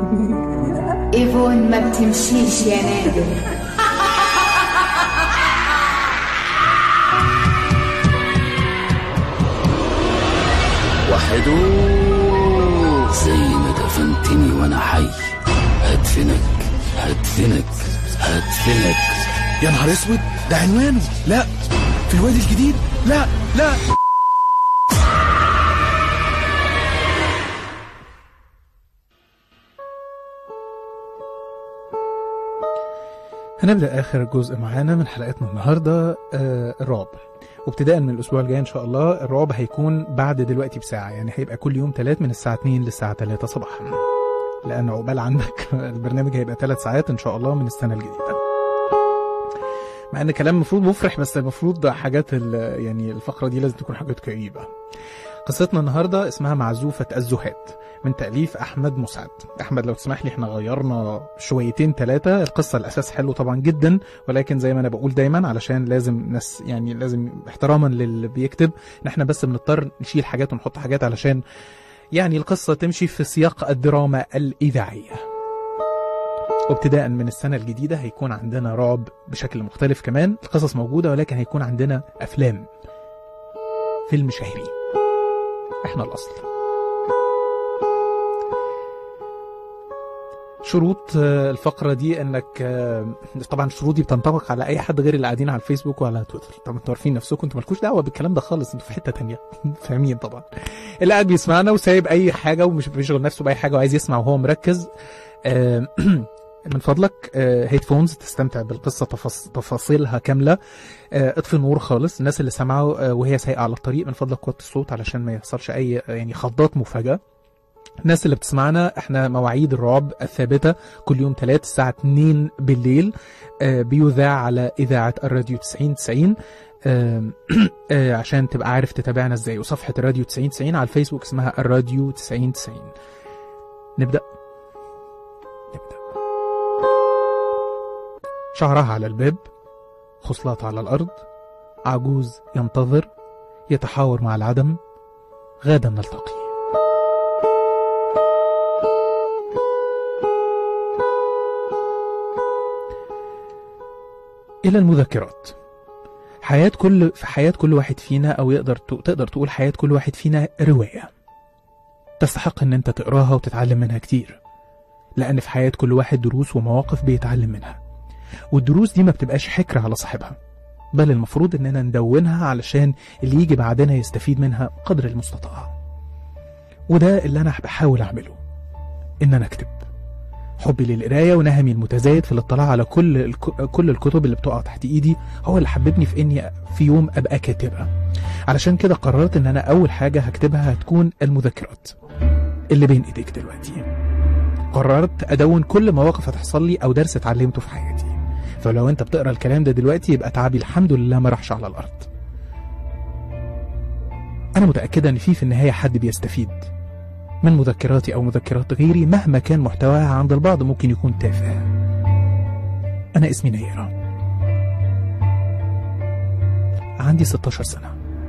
ايفون ما بتمشيش يا نادر وحدو زي ما دفنتني وانا حي هدفنك هدفنك هدفنك يا نهار اسود ده عنوانه لا في الوادي الجديد لا لا هنبدأ آخر جزء معانا من حلقتنا النهاردة آه الرعب وابتداء من الأسبوع الجاي إن شاء الله الرعب هيكون بعد دلوقتي بساعة يعني هيبقى كل يوم تلات من الساعة 2 للساعة 3 صباحا لأن عقبال عندك البرنامج هيبقى ثلاث ساعات إن شاء الله من السنة الجديدة مع ان كلام المفروض مفرح بس المفروض حاجات ال- يعني الفقره دي لازم تكون حاجات كئيبه قصتنا النهارده اسمها معزوفه الزهاد من تاليف احمد مسعد احمد لو تسمح لي احنا غيرنا شويتين ثلاثه القصه الاساس حلو طبعا جدا ولكن زي ما انا بقول دايما علشان لازم ناس يعني لازم احتراما للي بيكتب ان احنا بس بنضطر نشيل حاجات ونحط حاجات علشان يعني القصه تمشي في سياق الدراما الاذاعيه وابتداء من السنة الجديدة هيكون عندنا رعب بشكل مختلف كمان القصص موجودة ولكن هيكون عندنا أفلام فيلم شهري احنا الأصل شروط آه، الفقرة دي انك آه، طبعا الشروط دي بتنطبق على اي حد غير اللي قاعدين على الفيسبوك وعلى تويتر طبعا انتوا عارفين نفسكم انتوا مالكوش دعوة بالكلام ده خالص انتوا في حتة تانية فاهمين طبعا اللي قاعد بيسمعنا وسايب اي حاجة ومش بيشغل نفسه بأي حاجة وعايز يسمع وهو مركز آه، من فضلك هيدفونز تستمتع بالقصة تفاص- تفاصيلها كاملة آه، اطفي النور خالص الناس اللي سمعوا آه، وهي سايقة على الطريق من فضلك وطي الصوت علشان ما يحصلش أي آه، يعني خضات مفاجأة الناس اللي بتسمعنا احنا مواعيد الرعب الثابتة كل يوم ثلاث الساعة 2 بالليل آه، بيذاع على إذاعة الراديو 90 90 آم، آه، عشان تبقى عارف تتابعنا ازاي وصفحة الراديو 90 90 على الفيسبوك اسمها الراديو 90 90 نبدأ نبدأ شعرها على الباب خصلات على الأرض عجوز ينتظر يتحاور مع العدم غدا نلتقي إلى المذكرات حياة كل في حياة كل واحد فينا أو يقدر ت- تقدر تقول حياة كل واحد فينا رواية تستحق إن أنت تقراها وتتعلم منها كتير لأن في حياة كل واحد دروس ومواقف بيتعلم منها والدروس دي ما بتبقاش حكر على صاحبها بل المفروض إننا ندونها علشان اللي يجي بعدنا يستفيد منها قدر المستطاع وده اللي أنا بحاول أعمله إن أنا أكتب حبي للقراية ونهمي المتزايد في الاطلاع على كل الك- كل الكتب اللي بتقع تحت إيدي هو اللي حببني في إني في يوم أبقى كاتبة علشان كده قررت إن أنا أول حاجة هكتبها هتكون المذكرات اللي بين إيديك دلوقتي قررت أدون كل مواقف هتحصل لي أو درس اتعلمته في حياتي فلو أنت بتقرأ الكلام ده دلوقتي يبقى تعبي الحمد لله ما راحش على الأرض أنا متأكدة إن في في النهاية حد بيستفيد من مذكراتي أو مذكرات غيري مهما كان محتواها عند البعض ممكن يكون تافه أنا اسمي نيرة عندي 16 سنة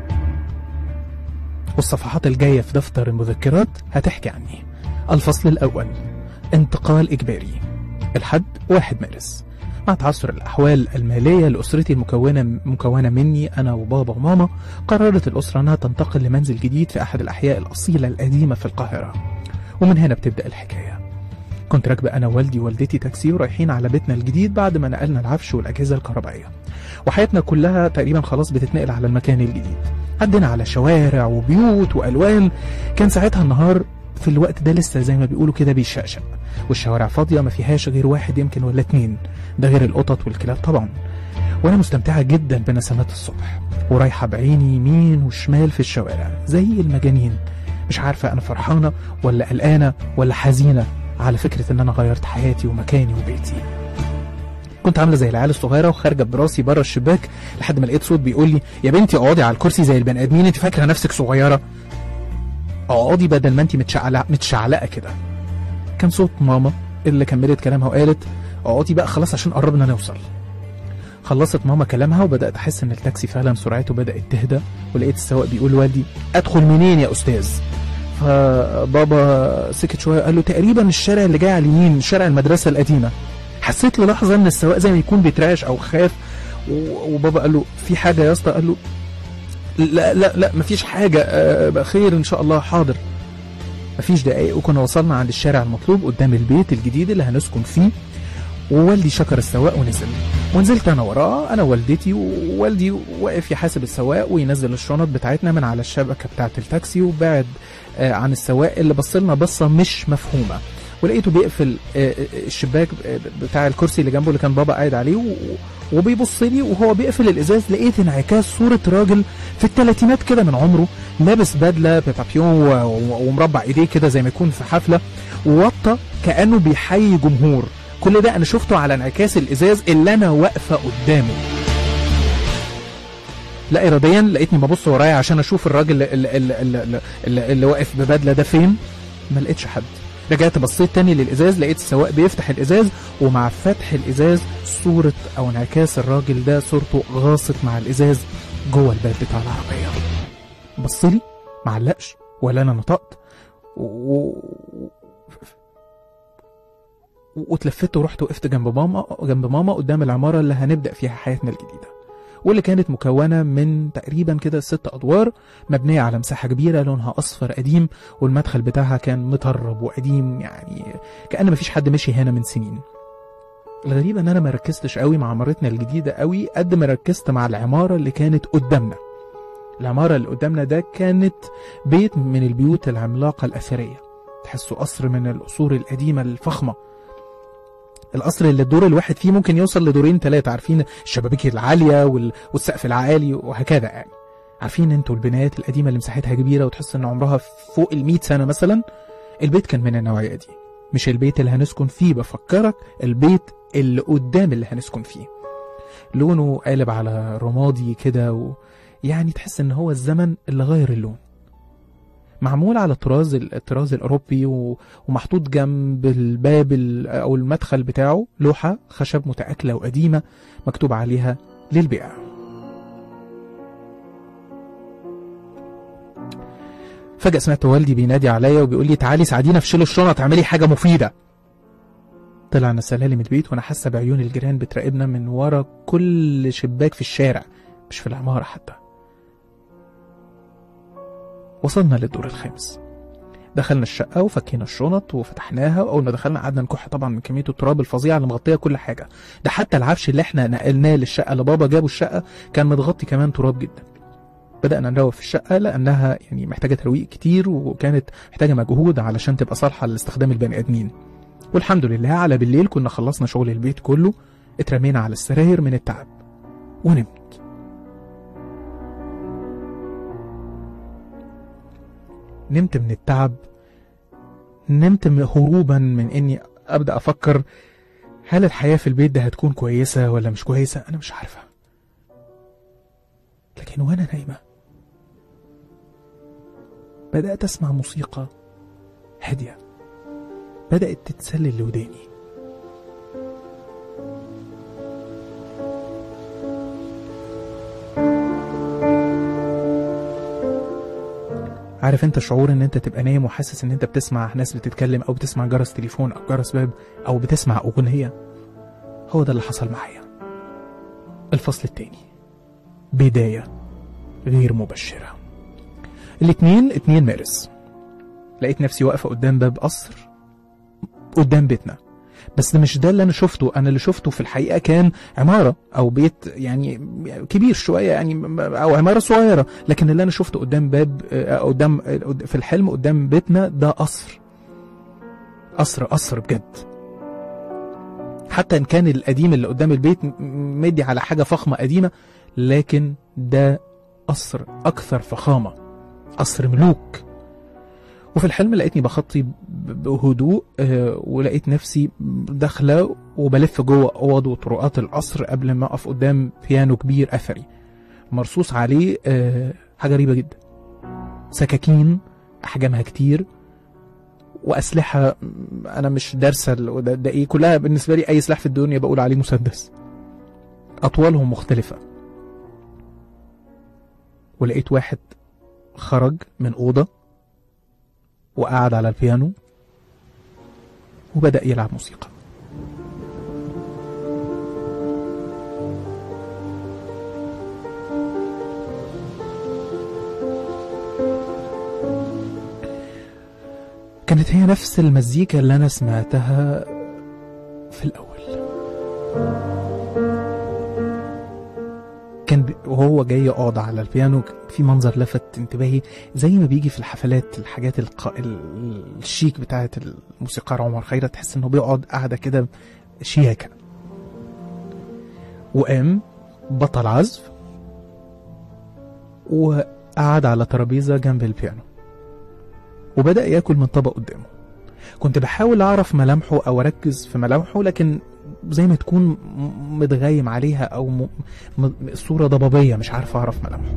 والصفحات الجاية في دفتر المذكرات هتحكي عني الفصل الأول انتقال إجباري الحد 1 مارس مع تعثر الأحوال المالية لأسرتي المكونة مكونة مني أنا وبابا وماما قررت الأسرة أنها تنتقل لمنزل جديد في أحد الأحياء الأصيلة القديمة في القاهرة ومن هنا بتبدأ الحكاية كنت راكبة أنا ووالدي ووالدتي تاكسي ورايحين على بيتنا الجديد بعد ما نقلنا العفش والأجهزة الكهربائية وحياتنا كلها تقريبا خلاص بتتنقل على المكان الجديد عدينا على شوارع وبيوت وألوان كان ساعتها النهار في الوقت ده لسه زي ما بيقولوا كده بيشقشق والشوارع فاضية ما فيهاش غير واحد يمكن ولا اتنين ده غير القطط والكلاب طبعا وانا مستمتعة جدا بنسمات الصبح ورايحة بعيني يمين وشمال في الشوارع زي المجانين مش عارفة انا فرحانة ولا قلقانة ولا حزينة على فكرة ان انا غيرت حياتي ومكاني وبيتي كنت عاملة زي العيال الصغيرة وخارجة براسي بره الشباك لحد ما لقيت صوت بيقول لي يا بنتي اقعدي على الكرسي زي البني ادمين انت فاكرة نفسك صغيرة اقعدي بدل ما انت متشعلقة متشعلقة كده كان صوت ماما اللي كملت كلامها وقالت اقعدي بقى خلاص عشان قربنا نوصل خلصت ماما كلامها وبدات احس ان التاكسي فعلا سرعته بدات تهدى ولقيت السواق بيقول لوالدي ادخل منين يا استاذ فبابا سكت شويه قال له تقريبا الشارع اللي جاي على اليمين شارع المدرسه القديمه حسيت للحظه ان السواق زي ما يكون بيترعش او خاف و- وبابا قال له في حاجه يا اسطى قال له لا لا لا مفيش حاجه آه، بقى خير ان شاء الله حاضر مفيش دقايق وكنا وصلنا عند الشارع المطلوب قدام البيت الجديد اللي هنسكن فيه ووالدي شكر السواق ونزل ونزلت انا وراه انا والدتي ووالدي واقف يحاسب السواق وينزل الشنط بتاعتنا من على الشبكه بتاعه التاكسي وبعد آه، عن السواق اللي بص لنا بصه مش مفهومه ولقيته بيقفل آه، آه، الشباك آه، بتاع الكرسي اللي جنبه اللي كان بابا قاعد عليه و- وبيبص لي وهو بيقفل الازاز لقيت انعكاس صوره راجل في الثلاثينات كده من عمره لابس بدله ببابيون و- و- ومربع ايديه كده زي ما يكون في حفله ووطى كانه بيحيي جمهور كل ده انا شفته على انعكاس الازاز اللي انا واقفه قدامه لا اراديا لقيتني ببص ورايا عشان اشوف الراجل اللي, اللي, اللي, اللي, اللي واقف ببدله ده فين ما لقيتش حد رجعت بصيت تاني للازاز لقيت السواق بيفتح الازاز ومع فتح الازاز صوره او انعكاس الراجل ده صورته غاصت مع الازاز جوه الباب بتاع العربيه بص لي معلقش ولا انا نطقت و... و- واتلفت ورحت وقفت جنب ماما جنب ماما قدام العماره اللي هنبدا فيها حياتنا الجديده واللي كانت مكونه من تقريبا كده ست ادوار مبنيه على مساحه كبيره لونها اصفر قديم والمدخل بتاعها كان مطرب وقديم يعني كان مفيش حد مشي هنا من سنين الغريب ان انا ما ركزتش قوي مع عمارتنا الجديده قوي قد ما ركزت مع العماره اللي كانت قدامنا العماره اللي قدامنا ده كانت بيت من البيوت العملاقه الاثريه تحسه قصر من القصور القديمه الفخمه القصر اللي الدور الواحد فيه ممكن يوصل لدورين ثلاثة عارفين الشبابيك العالية وال- والسقف العالي وهكذا يعني عارفين انتوا البنايات القديمة اللي مساحتها كبيرة وتحس ان عمرها فوق ال سنة مثلا البيت كان من النوعية دي مش البيت اللي هنسكن فيه بفكرك البيت اللي قدام اللي هنسكن فيه لونه قالب على رمادي كده و... يعني تحس ان هو الزمن اللي غير اللون معمول على الطراز الطراز الاوروبي و... ومحطوط جنب الباب ال- او المدخل بتاعه لوحه خشب متاكله وقديمه مكتوب عليها للبيع فجأة سمعت والدي بينادي عليا وبيقول لي تعالي ساعدينا في شيل الشنط اعملي حاجة مفيدة طلعنا سلالم البيت وانا حاسة بعيون الجيران بتراقبنا من ورا كل شباك في الشارع مش في العمارة حتى وصلنا للدور الخامس دخلنا الشقة وفكينا الشنط وفتحناها وأول ما دخلنا قعدنا نكح طبعا من كمية التراب الفظيعة اللي مغطية كل حاجة ده حتى العفش اللي احنا نقلناه للشقة اللي بابا جابه الشقة كان متغطي كمان تراب جدا بدأنا نروق في الشقة لأنها يعني محتاجة ترويق كتير وكانت محتاجة مجهود علشان تبقى صالحة لاستخدام البني آدمين والحمد لله على بالليل كنا خلصنا شغل البيت كله اترمينا على السراير من التعب ونمت نمت من التعب نمت من- هروبا من اني ابدا افكر هل الحياه في البيت ده هتكون كويسه ولا مش كويسه انا مش عارفه لكن وانا نايمه بدات اسمع موسيقى هاديه بدات تتسلل لوداني عارف انت شعور ان انت تبقى نايم وحاسس ان انت بتسمع ناس بتتكلم او بتسمع جرس تليفون او جرس باب او بتسمع اغنيه هو ده اللي حصل معايا الفصل التاني بدايه غير مبشره الاتنين اتنين مارس لقيت نفسي واقفه قدام باب قصر قدام بيتنا بس ده مش ده اللي انا شفته انا اللي شفته في الحقيقه كان عماره او بيت يعني كبير شويه يعني او عماره صغيره لكن اللي انا شفته قدام باب آه، قدام آه، في الحلم قدام بيتنا ده قصر قصر قصر بجد حتى ان كان القديم اللي قدام البيت م- مدي على حاجه فخمه قديمه لكن ده قصر اكثر فخامه قصر ملوك وفي الحلم لقيتني بخطي ب- بهدوء آه، ولقيت نفسي داخله وبلف جوه اوض وطرقات القصر قبل ما اقف قدام بيانو كبير اثري مرصوص عليه آه، حاجه غريبه جدا سكاكين احجامها كتير واسلحه م- انا مش دارسه ال- ده, ده ايه كلها بالنسبه لي اي سلاح في الدنيا بقول عليه مسدس اطوالهم مختلفه ولقيت واحد خرج من اوضه وقعد على البيانو وبدأ يلعب موسيقى كانت هي نفس المزيكا اللي أنا سمعتها في الأول كان بي- وهو جاي يقعد على البيانو في منظر لفت انتباهي زي ما بيجي في الحفلات الحاجات الق... ال- الشيك بتاعت الموسيقار عمر خيرت تحس انه بيقعد قاعده كده شياكه وقام بطل عزف وقعد على ترابيزه جنب البيانو وبدأ ياكل من طبق قدامه كنت بحاول أعرف ملامحه أو أركز في ملامحه لكن زي ما تكون م- متغيم عليها أو م... م... صورة ضبابية مش عارف أعرف ملامحه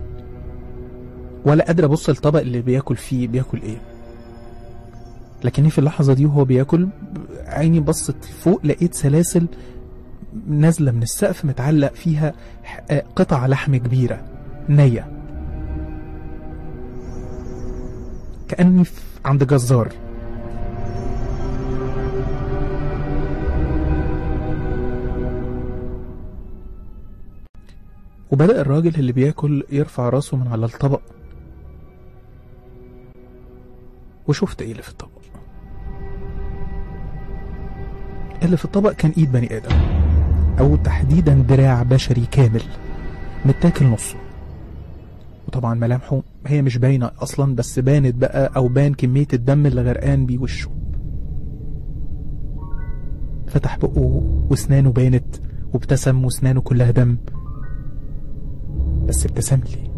ولا قادر أبص الطبق اللي بياكل فيه بياكل إيه لكني في اللحظة دي وهو بياكل عيني بصت فوق لقيت سلاسل نازلة من السقف متعلق فيها ح- آه، قطع لحم كبيرة نية كأني في- عند جزار وبدأ الراجل اللي بياكل يرفع راسه من على الطبق وشفت ايه اللي في الطبق اللي في الطبق كان ايد بني ادم او تحديدا دراع بشري كامل متاكل نصه وطبعا ملامحه هي مش باينه اصلا بس بانت بقى او بان كميه الدم اللي غرقان بيه وشه فتح بقه واسنانه بانت وابتسم واسنانه كلها دم بس ابتسم لي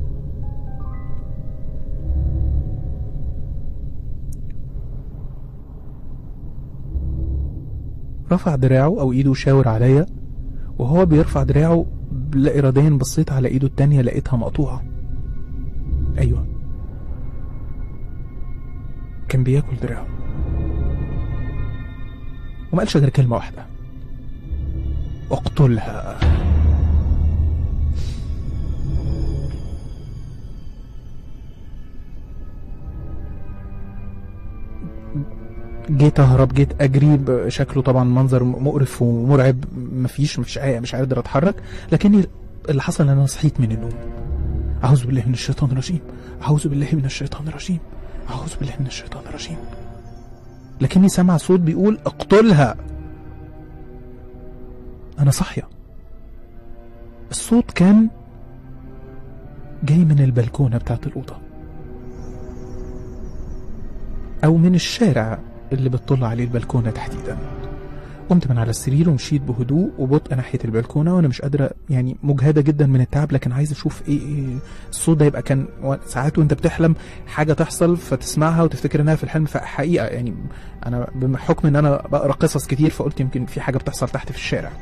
رفع دراعه او ايده شاور عليا وهو بيرفع دراعه لا اراديا بصيت على ايده التانية لقيتها مقطوعة ايوه كان بياكل دراعه وما قالش غير كلمة واحدة اقتلها جيت اهرب جيت اجري ب- شكله طبعا منظر مقرف ومرعب مفيش مفيش آية مش قادر اتحرك لكني اللي حصل ان انا صحيت من النوم اعوذ بالله من الشيطان الرجيم اعوذ بالله من الشيطان الرجيم اعوذ بالله من الشيطان الرجيم لكني سامع صوت بيقول اقتلها انا صاحيه الصوت كان جاي من البلكونه بتاعت الاوضه او من الشارع اللي بتطل عليه البلكونه تحديدا قمت من على السرير ومشيت بهدوء وبطء ناحيه البلكونه وانا مش قادره يعني مجهده جدا من التعب لكن عايز اشوف ايه, إيه الصوت ده يبقى كان و- ساعات وانت بتحلم حاجه تحصل فتسمعها وتفتكر انها في الحلم فحقيقه يعني انا بحكم ان انا بقرا قصص كتير فقلت يمكن في حاجه بتحصل تحت في الشارع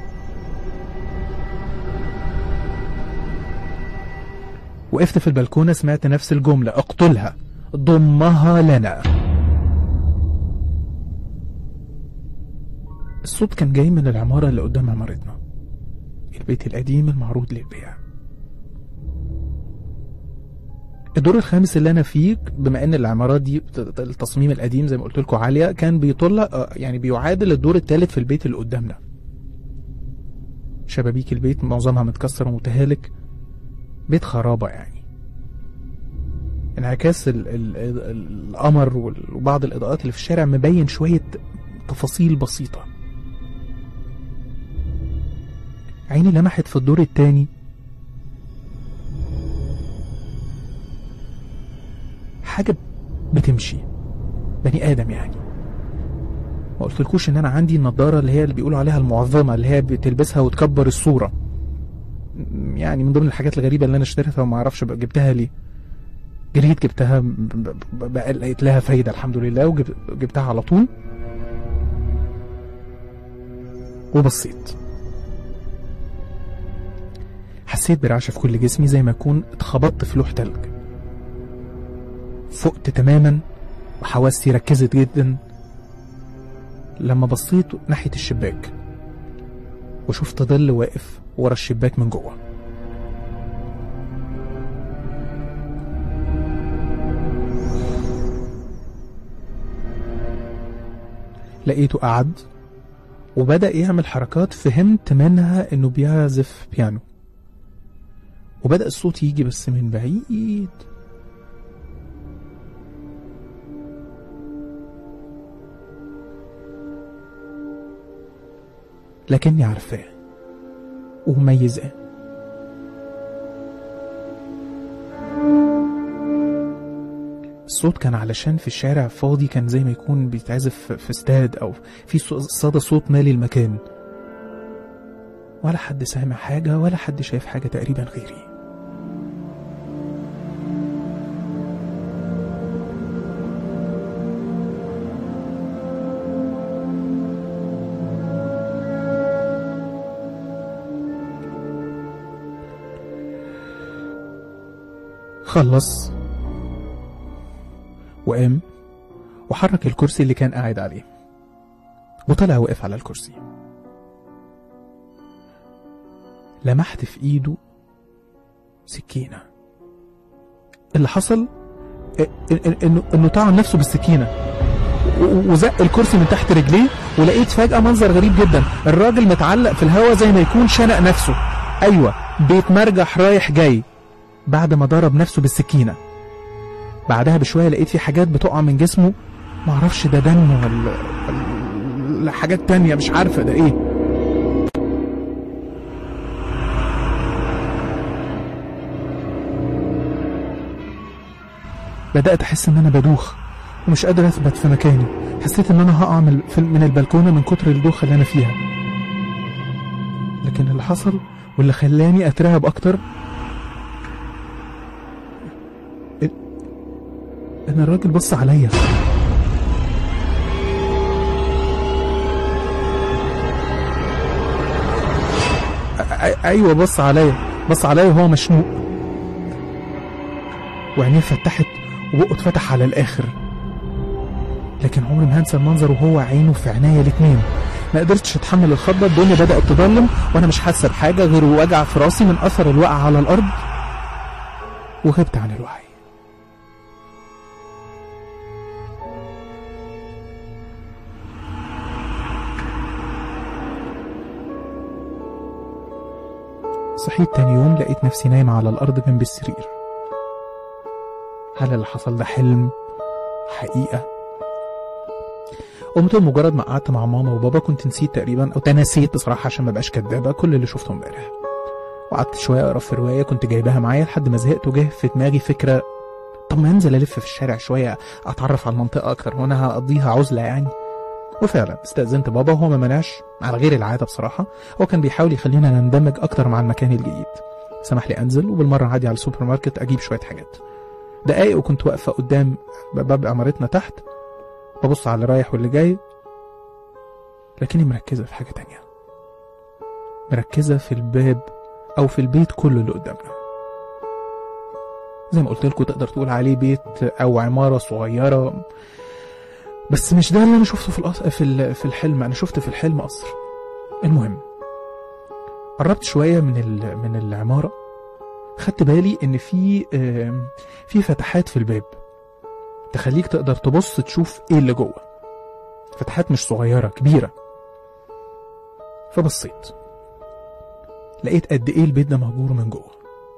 وقفت في البلكونه سمعت نفس الجمله اقتلها ضمها لنا الصوت كان جاي من العمارة اللي قدام عمارتنا البيت القديم المعروض للبيع الدور الخامس اللي انا فيه بما ان العمارات دي بت- التصميم القديم زي ما قلت لكم عاليه كان بيطل آه، يعني بيعادل الدور الثالث في البيت اللي قدامنا شبابيك البيت معظمها متكسر ومتهالك بيت خرابه يعني انعكاس ال ال ال القمر وال- وبعض الاضاءات اللي في الشارع مبين شويه تفاصيل بسيطه عيني لمحت في الدور التاني حاجة بتمشي بني آدم يعني ما قلتلكوش ان انا عندي النضارة اللي هي اللي بيقولوا عليها المعظمة اللي هي بتلبسها وتكبر الصورة م- يعني من ضمن الحاجات الغريبة اللي انا اشتريتها وما اعرفش بقى جبتها ليه جريت جبتها ب- ب- ب- بقى لقيت لها فايدة الحمد لله وجبتها على طول وبصيت حسيت برعشة في كل جسمي زي ما أكون اتخبطت في لوح تلج فقت تماما وحواسي ركزت جدا لما بصيت ناحية الشباك وشفت ظل واقف ورا الشباك من جوه لقيته قعد وبدأ يعمل حركات فهمت منها انه بيعزف بيانو وبدأ الصوت يجي بس من بعيد لكني عارفاه ومميزاه الصوت كان علشان في الشارع فاضي كان زي ما يكون بيتعزف في استاد او في صو- صدى صوت مالي المكان ولا حد سامع حاجة ولا حد شايف حاجة تقريبا غيري خلص وقام وحرك الكرسي اللي كان قاعد عليه وطلع وقف على الكرسي لمحت في ايده سكينة اللي حصل إ- إ- انه انه طعن نفسه بالسكينة و- وزق الكرسي من تحت رجليه ولقيت فجأة منظر غريب جدا الراجل متعلق في الهوا زي ما يكون شنق نفسه ايوه بيتمرجح رايح جاي بعد ما ضرب نفسه بالسكينة بعدها بشوية لقيت في حاجات بتقع من جسمه معرفش ده دم ولا ولا حاجات تانية مش عارفة ده ايه بدأت أحس إن أنا بدوخ ومش قادر أثبت في مكاني حسيت إن أنا هقع من في- من البلكونة من كتر الدوخة اللي أنا فيها لكن اللي حصل واللي خلاني أترعب أكتر إن- إن الراجل بص عليا أ- أ- أيوة بص عليا بص عليا وهو مشنوق وعينيه فتحت وبقه اتفتح على الآخر لكن عمري ما هنسى المنظر وهو عينه في عينيا الاتنين ما قدرتش اتحمل الخضه الدنيا بدات تضلم وانا مش حاسه بحاجه غير وجع في راسي من اثر الوقع على الارض وغبت عن الوعي صحيت تاني يوم لقيت نفسي نايمة على الأرض جنب السرير هل اللي حصل ده حلم حقيقة قمت مجرد ما قعدت مع ماما وبابا كنت نسيت تقريبا او تنسيت بصراحه عشان ما بقاش كدابه كل اللي شفته امبارح وقعدت شويه اقرا في روايه كنت جايباها معايا لحد ما زهقت وجه في دماغي فكره طب ما انزل الف في الشارع شويه اتعرف على المنطقه اكتر وانا هقضيها عزله يعني وفعلا استأذنت بابا وهو ما منعش على غير العاده بصراحه هو كان بيحاول يخلينا نندمج اكتر مع المكان الجديد سمح لي انزل وبالمره عادي على السوبر ماركت اجيب شويه حاجات دقايق وكنت واقفه قدام باب عمارتنا تحت ببص على اللي رايح واللي جاي لكني مركزة في حاجة تانية مركزة في الباب أو في البيت كله اللي قدامنا زي ما قلت لكم تقدر تقول عليه بيت أو عمارة صغيرة بس مش ده اللي أنا شفته في الأص... في ال... في الحلم أنا شفت في الحلم قصر المهم قربت شوية من ال... من العمارة خدت بالي إن في آم، في فتحات في الباب تخليك تقدر تبص تشوف ايه اللي جوه فتحات مش صغيرة كبيرة فبصيت لقيت قد ايه البيت ده مهجور من جوه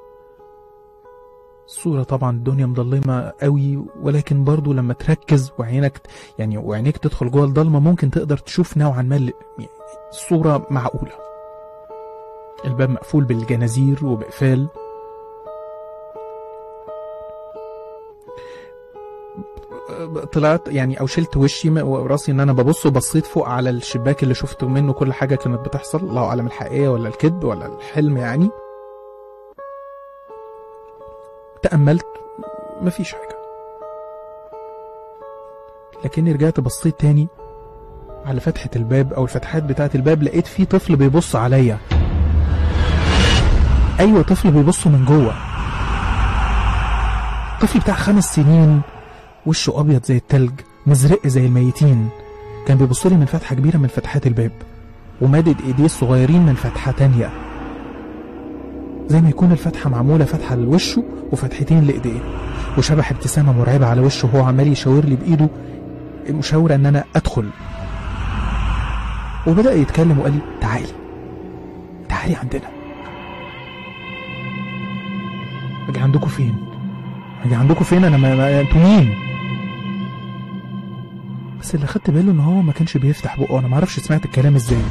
الصورة طبعا الدنيا مظلمة قوي ولكن برضو لما تركز وعينك يعني وعينيك تدخل جوه الضلمة ممكن تقدر تشوف نوعا ما ال- يعني الصورة معقولة الباب مقفول بالجنازير وبقفال طلعت يعني او شلت وشي م- وراسي ان انا ببص وبصيت فوق على الشباك اللي شفت منه كل حاجه كانت بتحصل الله اعلم الحقيقيه ولا الكذب ولا الحلم يعني تاملت مفيش حاجه لكني رجعت بصيت تاني على فتحة الباب أو الفتحات بتاعة الباب لقيت في طفل بيبص عليا أيوة طفل بيبص من جوه طفل بتاع خمس سنين وشه ابيض زي التلج مزرق زي الميتين كان بيبص لي من فتحه كبيره من فتحات الباب ومادد ايديه الصغيرين من فتحه تانية زي ما يكون الفتحه معموله فتحه لوشه وفتحتين لايديه وشبح ابتسامه مرعبه على وشه وهو عمال يشاور لي بايده مشاوره ان انا ادخل وبدأ يتكلم وقال لي تعالي تعالي عندنا اجي عندكم فين اجي عندكم فين انا ما, ما انتوا مين بس اللي خدت باله ان هو ما كانش بيفتح بقه انا ما اعرفش سمعت الكلام ازاي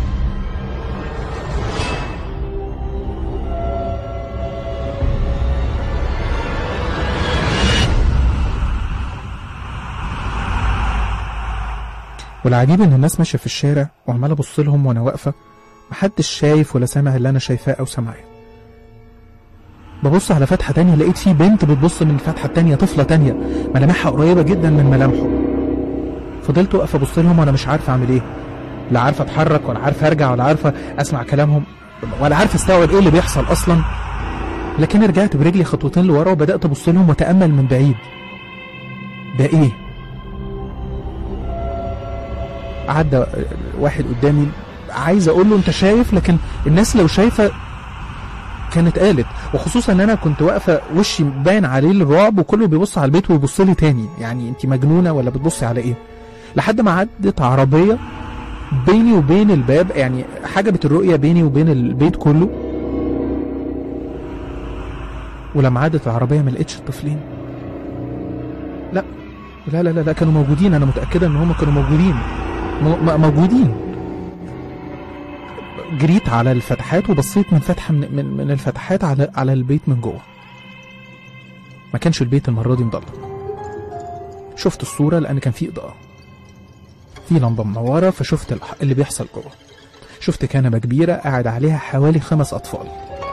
والعجيب ان الناس ماشيه في الشارع وعمال ابص لهم وانا واقفه محدش شايف ولا سامع اللي انا شايفاه او سامعاه ببص على فتحه تانية لقيت في بنت بتبص من الفتحه التانية طفله تانية ملامحها قريبه جدا من ملامحه فضلت واقف ابص لهم وانا مش عارف اعمل ايه لا عارف اتحرك ولا عارف ارجع ولا عارف اسمع كلامهم ولا عارف استوعب ايه اللي بيحصل اصلا لكن رجعت برجلي خطوتين لورا وبدات ابص لهم واتامل من بعيد ده ايه عدى واحد قدامي عايز اقول له انت شايف لكن الناس لو شايفه كانت قالت وخصوصا ان انا كنت واقفه وشي باين عليه الرعب وكله بيبص على البيت ويبص لي تاني يعني انت مجنونه ولا بتبصي على ايه لحد ما عدت عربيه بيني وبين الباب يعني حجبت الرؤيه بيني وبين البيت كله ولما عدت العربيه ما لقيتش الطفلين لا لا لا لا, لا كانوا موجودين انا متاكده ان هم كانوا موجودين م- م- موجودين جريت على الفتحات وبصيت من فتحه من, من, من الفتحات على على البيت من جوه ما كانش البيت المره دي مضلم شفت الصوره لان كان في اضاءه في لمبه منوره فشفت الح- اللي بيحصل جوه شفت كنبه كبيره قاعد عليها حوالي خمس اطفال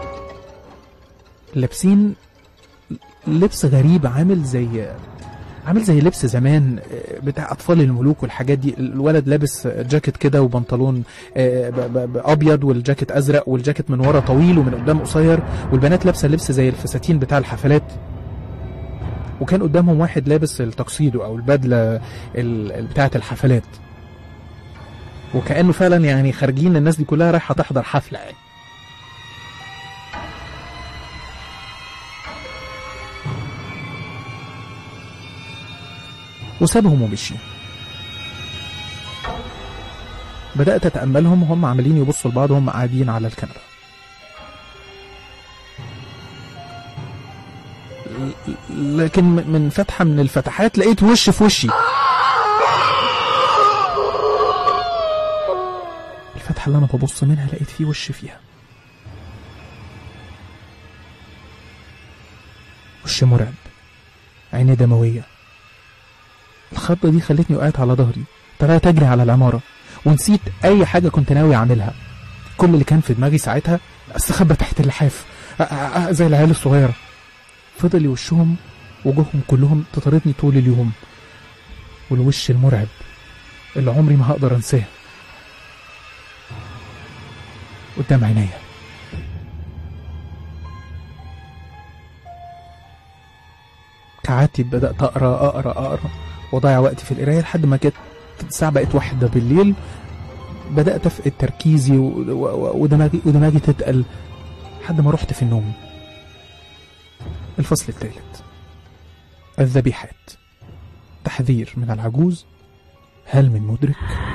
لابسين لبس غريب عامل زي عامل زي لبس زمان آه، بتاع اطفال الملوك والحاجات دي الولد لابس جاكيت كده وبنطلون آه، ب- ب- ب- ابيض والجاكيت ازرق والجاكيت من ورا طويل ومن قدام قصير والبنات لابسه لبس زي الفساتين بتاع الحفلات وكان قدامهم واحد لابس التقصيدو او البدله ال- ال- بتاعه الحفلات وكانه فعلا يعني خارجين الناس دي كلها رايحه تحضر حفله يعني وسابهم ومشي بدأت أتأملهم وهم عمالين يبصوا لبعض وهم قاعدين على الكنبة ل- لكن م- من فتحة من الفتحات لقيت وش في وشي الفتحة اللي أنا ببص منها لقيت فيه وش فيها وش مرعب عيني دموية الخضة دي خلتني وقعت على ظهري طلعت أجري على العمارة ونسيت أي حاجة كنت ناوي أعملها كل اللي كان في دماغي ساعتها استخبى تحت اللحاف أ- أ- أ- زي العيال الصغيرة فضل يوشهم وجوههم كلهم تطاردني طول اليوم والوش المرعب اللي عمري ما هقدر انساه قدام عينيا كعادتي بدأت أقرأ أقرأ أقرأ وأضيع وقتي في القراية لحد ما جت الساعة بقت واحدة بالليل بدأت أفقد تركيزي و- و- و- ودماغي ودماغي تتقل لحد ما رحت في النوم الفصل الثالث الذبيحات تحذير من العجوز هل من مدرك؟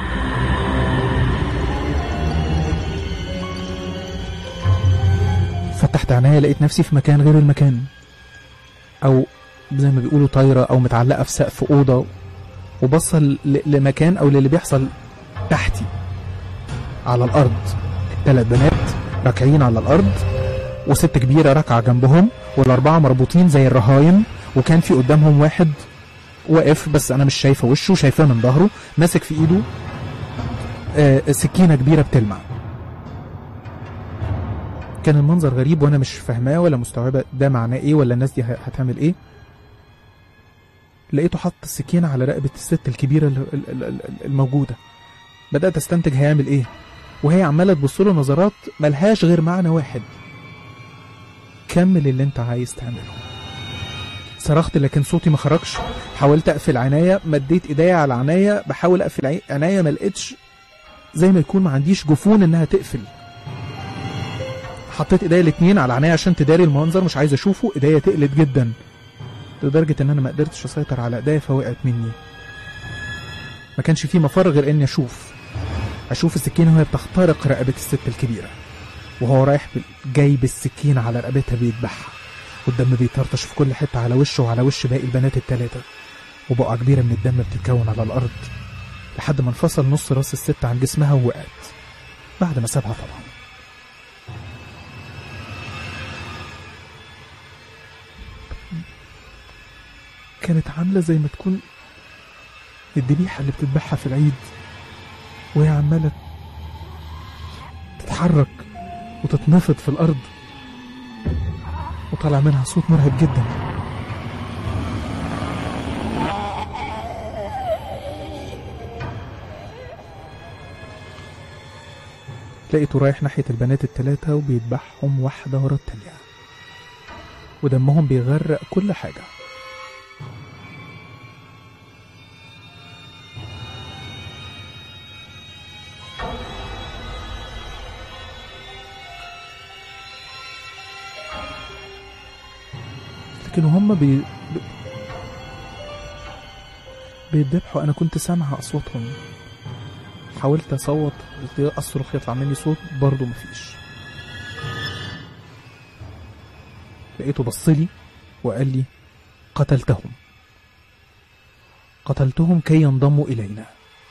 فتحت عينيا لقيت نفسي في مكان غير المكان او زي ما بيقولوا طايره او متعلقه في سقف اوضه وبصه ل- لمكان او للي بيحصل تحتي على الارض ثلاث بنات راكعين على الارض وست كبيره راكعه جنبهم والاربعه مربوطين زي الرهاين وكان في قدامهم واحد واقف بس انا مش شايفه وشه شايفاه من ظهره ماسك في ايده آه، سكينه كبيره بتلمع كان المنظر غريب وانا مش فاهماه ولا مستوعبه ده معناه ايه ولا الناس دي ه- هتعمل ايه لقيته حط السكينه على رقبه الست الكبيره ال- ال- ال- ال- الموجوده بدات استنتج هيعمل ايه وهي عماله تبص له نظرات ملهاش غير معنى واحد كمل اللي انت عايز تعمله صرخت لكن صوتي ما خرجش حاولت اقفل عينيا مديت ايديا على عينيا بحاول اقفل عي- عينيا ما لقيتش زي ما يكون ما عنديش جفون انها تقفل حطيت ايديا الاتنين على عينيا عشان تداري المنظر مش عايز اشوفه ايديا تقلت جدا لدرجه ان انا ما قدرتش اسيطر على ايديا فوقعت مني ما كانش في مفر غير اني اشوف أشوف السكينة وهي بتخترق رقبة الست الكبيرة وهو رايح بال- جاي بالسكينة على رقبتها بيذبحها والدم بيطرطش في كل حتة على وشه وعلى وش باقي البنات التلاتة وبقعة كبيرة من الدم بتتكون على الأرض لحد ما انفصل نص راس الست عن جسمها ووقعت بعد ما سابها طبعا كانت عاملة زي ما تكون الذبيحة اللي بتذبحها في العيد وهي عمالة تتحرك وتتنفض في الأرض وطلع منها صوت مرعب جدا لقيته رايح ناحية البنات التلاتة وبيذبحهم واحدة ورا التانية ودمهم بيغرق كل حاجة لكن وهم بي... بي- بيذبحوا انا كنت سامع اصواتهم حاولت اصوت قلت اصرخ يطلع مني صوت برضه مفيش لقيته بصلي وقال لي قتلتهم قتلتهم كي ينضموا الينا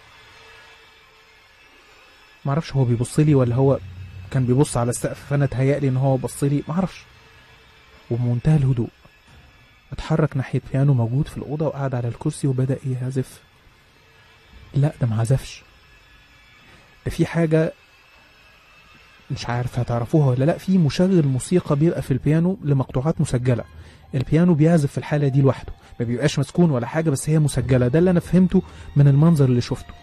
معرفش هو بيبص لي ولا هو كان بيبص على السقف فانا اتهيألي ان هو بص لي معرفش وبمنتهى الهدوء اتحرك ناحية بيانو موجود في الأوضة وقعد على الكرسي وبدأ يعزف لا ده ما عزفش ده في حاجة مش عارف هتعرفوها ولا لا في مشغل موسيقى بيبقى في البيانو لمقطوعات مسجلة البيانو بيعزف في الحالة دي لوحده ما بيبقاش مسكون ولا حاجة بس هي مسجلة ده اللي أنا فهمته من المنظر اللي شفته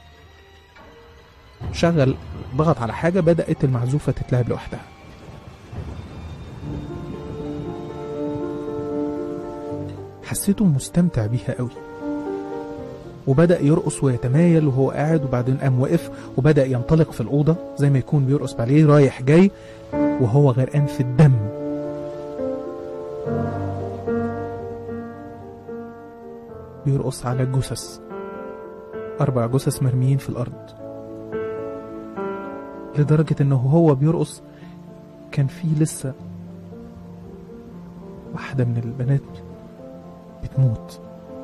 شغل ضغط على حاجة بدأت المعزوفة تتلعب لوحدها حسيته مستمتع بيها قوي وبدأ يرقص ويتمايل وهو قاعد وبعدين قام وقف وبدأ ينطلق في الأوضة زي ما يكون بيرقص باليه رايح جاي وهو غرقان في الدم بيرقص على الجثث أربع جثث مرميين في الأرض لدرجة إنه هو بيرقص كان في لسه واحدة من البنات بتموت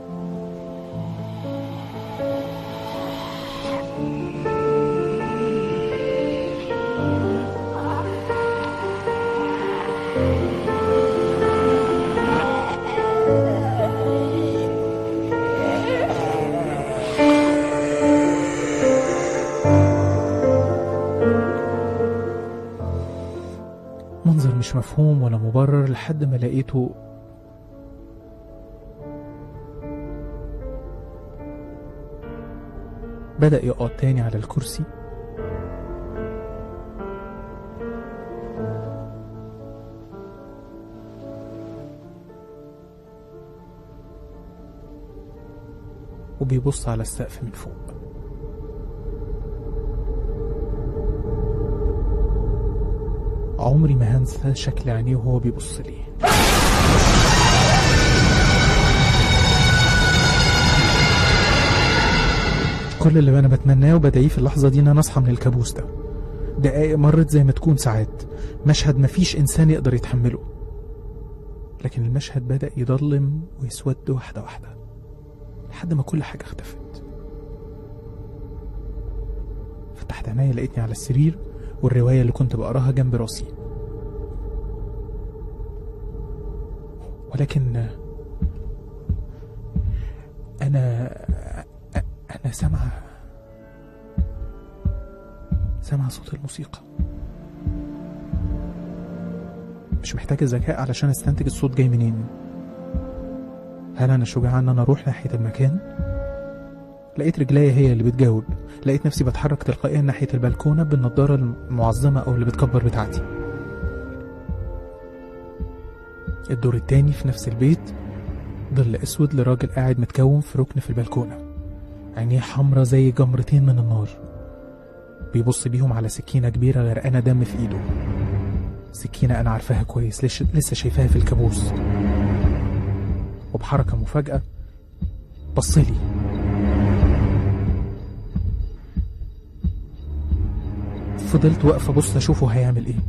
منظر مش مفهوم ولا مبرر لحد ما لقيته بدأ يقعد تاني على الكرسي وبيبص على السقف من فوق عمري ما هنسى شكل عينيه وهو بيبص لي كل اللي انا بتمناه وبدعيه في اللحظه دي ان انا اصحى من الكابوس ده دقايق مرت زي ما تكون ساعات مشهد مفيش انسان يقدر يتحمله لكن المشهد بدا يضلم ويسود واحده واحده لحد ما كل حاجه اختفت فتحت عينيا لقيتني على السرير والروايه اللي كنت بقراها جنب راسي ولكن انا انا سامع سامع صوت الموسيقى مش محتاج الذكاء علشان استنتج الصوت جاي منين هل انا شجاع ان انا اروح ناحيه المكان لقيت رجليا هي اللي بتجاوب لقيت نفسي بتحرك تلقائيا ناحيه البلكونه بالنضاره المعظمه او اللي بتكبر بتاعتي الدور التاني في نفس البيت ظل اسود لراجل قاعد متكوم في ركن في البلكونه عينيه حمرة زي جمرتين من النار بيبص بيهم على سكينة كبيرة غرقانة دم في ايده سكينة أنا عارفاها كويس لش... لسه شايفاها في الكابوس وبحركة مفاجأة بصلي فضلت واقفة بص أشوفه هيعمل إيه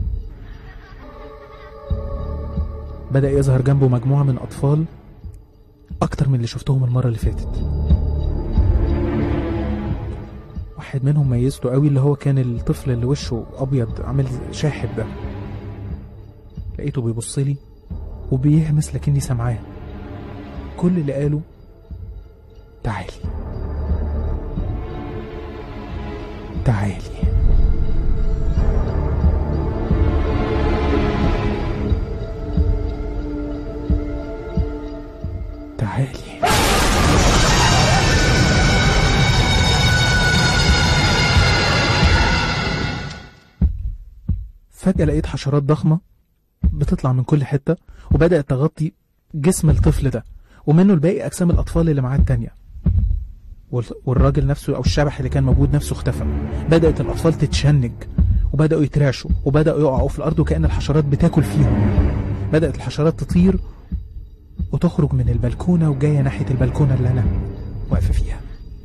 بدأ يظهر جنبه مجموعة من أطفال أكتر من اللي شفتهم المرة اللي فاتت واحد منهم ميزته قوي اللي هو كان الطفل اللي وشه أبيض عامل شاحب ده لقيته بيبص لي وبيهمس لكني سامعاه كل اللي قاله تعالي تعالي تعالي فجأة لقيت حشرات ضخمة بتطلع من كل حتة وبدأت تغطي جسم الطفل ده ومنه الباقي أجسام الأطفال اللي معاه التانية وال- والراجل نفسه أو الشبح اللي كان موجود نفسه اختفى بدأت الأطفال تتشنج وبدأوا يترعشوا وبدأوا يقعوا في الأرض وكأن الحشرات بتاكل فيهم بدأت الحشرات تطير وتخرج من البلكونة وجاية ناحية البلكونة اللي أنا واقفة فيها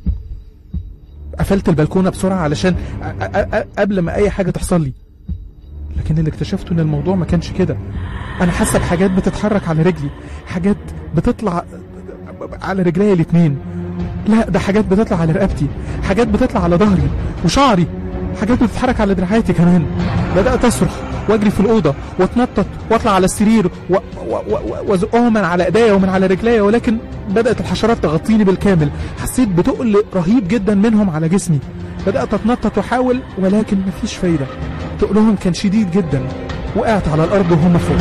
قفلت البلكونة بسرعة علشان أ- أ- أ- قبل ما أي حاجة تحصل لي لكن اللي اكتشفته ان الموضوع ما كانش كده انا حاسه بحاجات بتتحرك على رجلي حاجات بتطلع على رجلي الاتنين لا ده حاجات بتطلع على رقبتي حاجات بتطلع على ظهري وشعري حاجات بتتحرك على دراعاتي كمان بدات اصرخ واجري في الاوضه واتنطط واطلع على السرير و- و- و- وازقهم من على ايديا ومن على رجليا ولكن بدات الحشرات تغطيني بالكامل حسيت بتقل رهيب جدا منهم على جسمي بدات اتنطط واحاول ولكن مفيش فايده تقلهم كان شديد جدا وقعت على الارض وهم فوق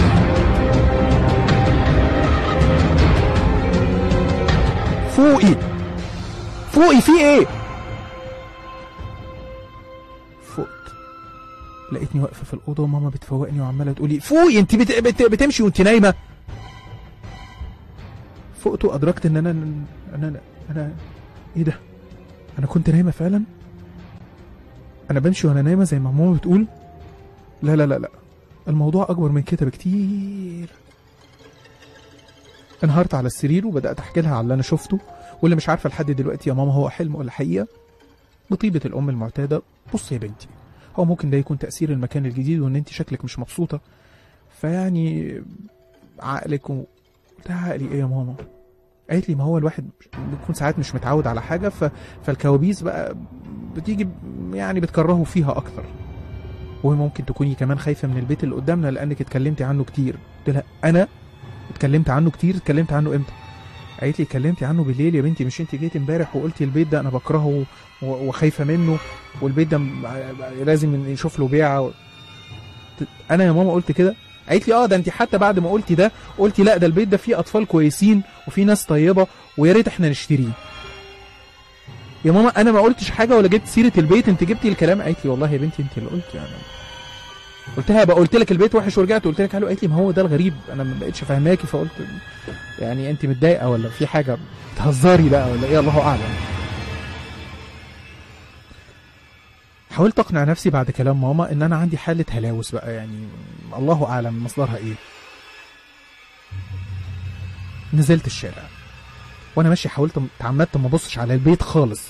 فوقي فوقي في ايه فقت لقيتني واقفه في الاوضه وماما بتفوقني وعماله تقولي فوقي انت بت... بت... بتمشي وانت نايمه فقت وادركت ان انا انا انا, أنا... ايه ده انا كنت نايمه فعلا انا بمشي وانا نايمه زي ما ماما بتقول لا لا لا لا الموضوع اكبر من كده بكتير انهارت على السرير وبدات احكي لها على اللي انا شفته واللي مش عارفه لحد دلوقتي يا ماما هو حلم ولا حقيقه بطيبه الام المعتاده بص يا بنتي هو ممكن ده يكون تاثير المكان الجديد وان انت شكلك مش مبسوطه فيعني عقلك و... ده عقلي ايه يا ماما قالت لي ما هو الواحد بيكون ساعات مش متعود على حاجه ف... فالكوابيس بقى بتيجي ب- يعني بتكرهوا فيها اكتر وممكن تكوني كمان خايفه من البيت اللي قدامنا لانك اتكلمتي عنه كتير قلت لها انا اتكلمت عنه كتير اتكلمت عنه امتى قالت لي اتكلمتي عنه بالليل يا بنتي مش انت جيت امبارح وقلتي البيت ده انا بكرهه و- وخايفه منه والبيت ده م- لازم نشوف له بيعه انا يا ماما قلت كده قالت لي اه ده انت حتى بعد ما قلتي ده قلتي لا ده البيت ده فيه اطفال كويسين وفيه ناس طيبه ويا ريت احنا نشتريه يا ماما انا ما قلتش حاجه ولا جبت سيره البيت انت جبتي الكلام قالت لي والله يا بنتي انت اللي قلتي يعني قلت لها بقى قلت لك البيت وحش ورجعت قلت لك حلو قالت لي ما هو ده الغريب انا ما بقتش فاهماكي فقلت يعني انت متضايقه ولا في حاجه بتهزري بقى ولا ايه الله اعلم حاولت اقنع نفسي بعد كلام ماما ان انا عندي حاله هلاوس بقى يعني الله اعلم مصدرها ايه نزلت الشارع وانا ماشي حاولت تعمدت ما ابصش على البيت خالص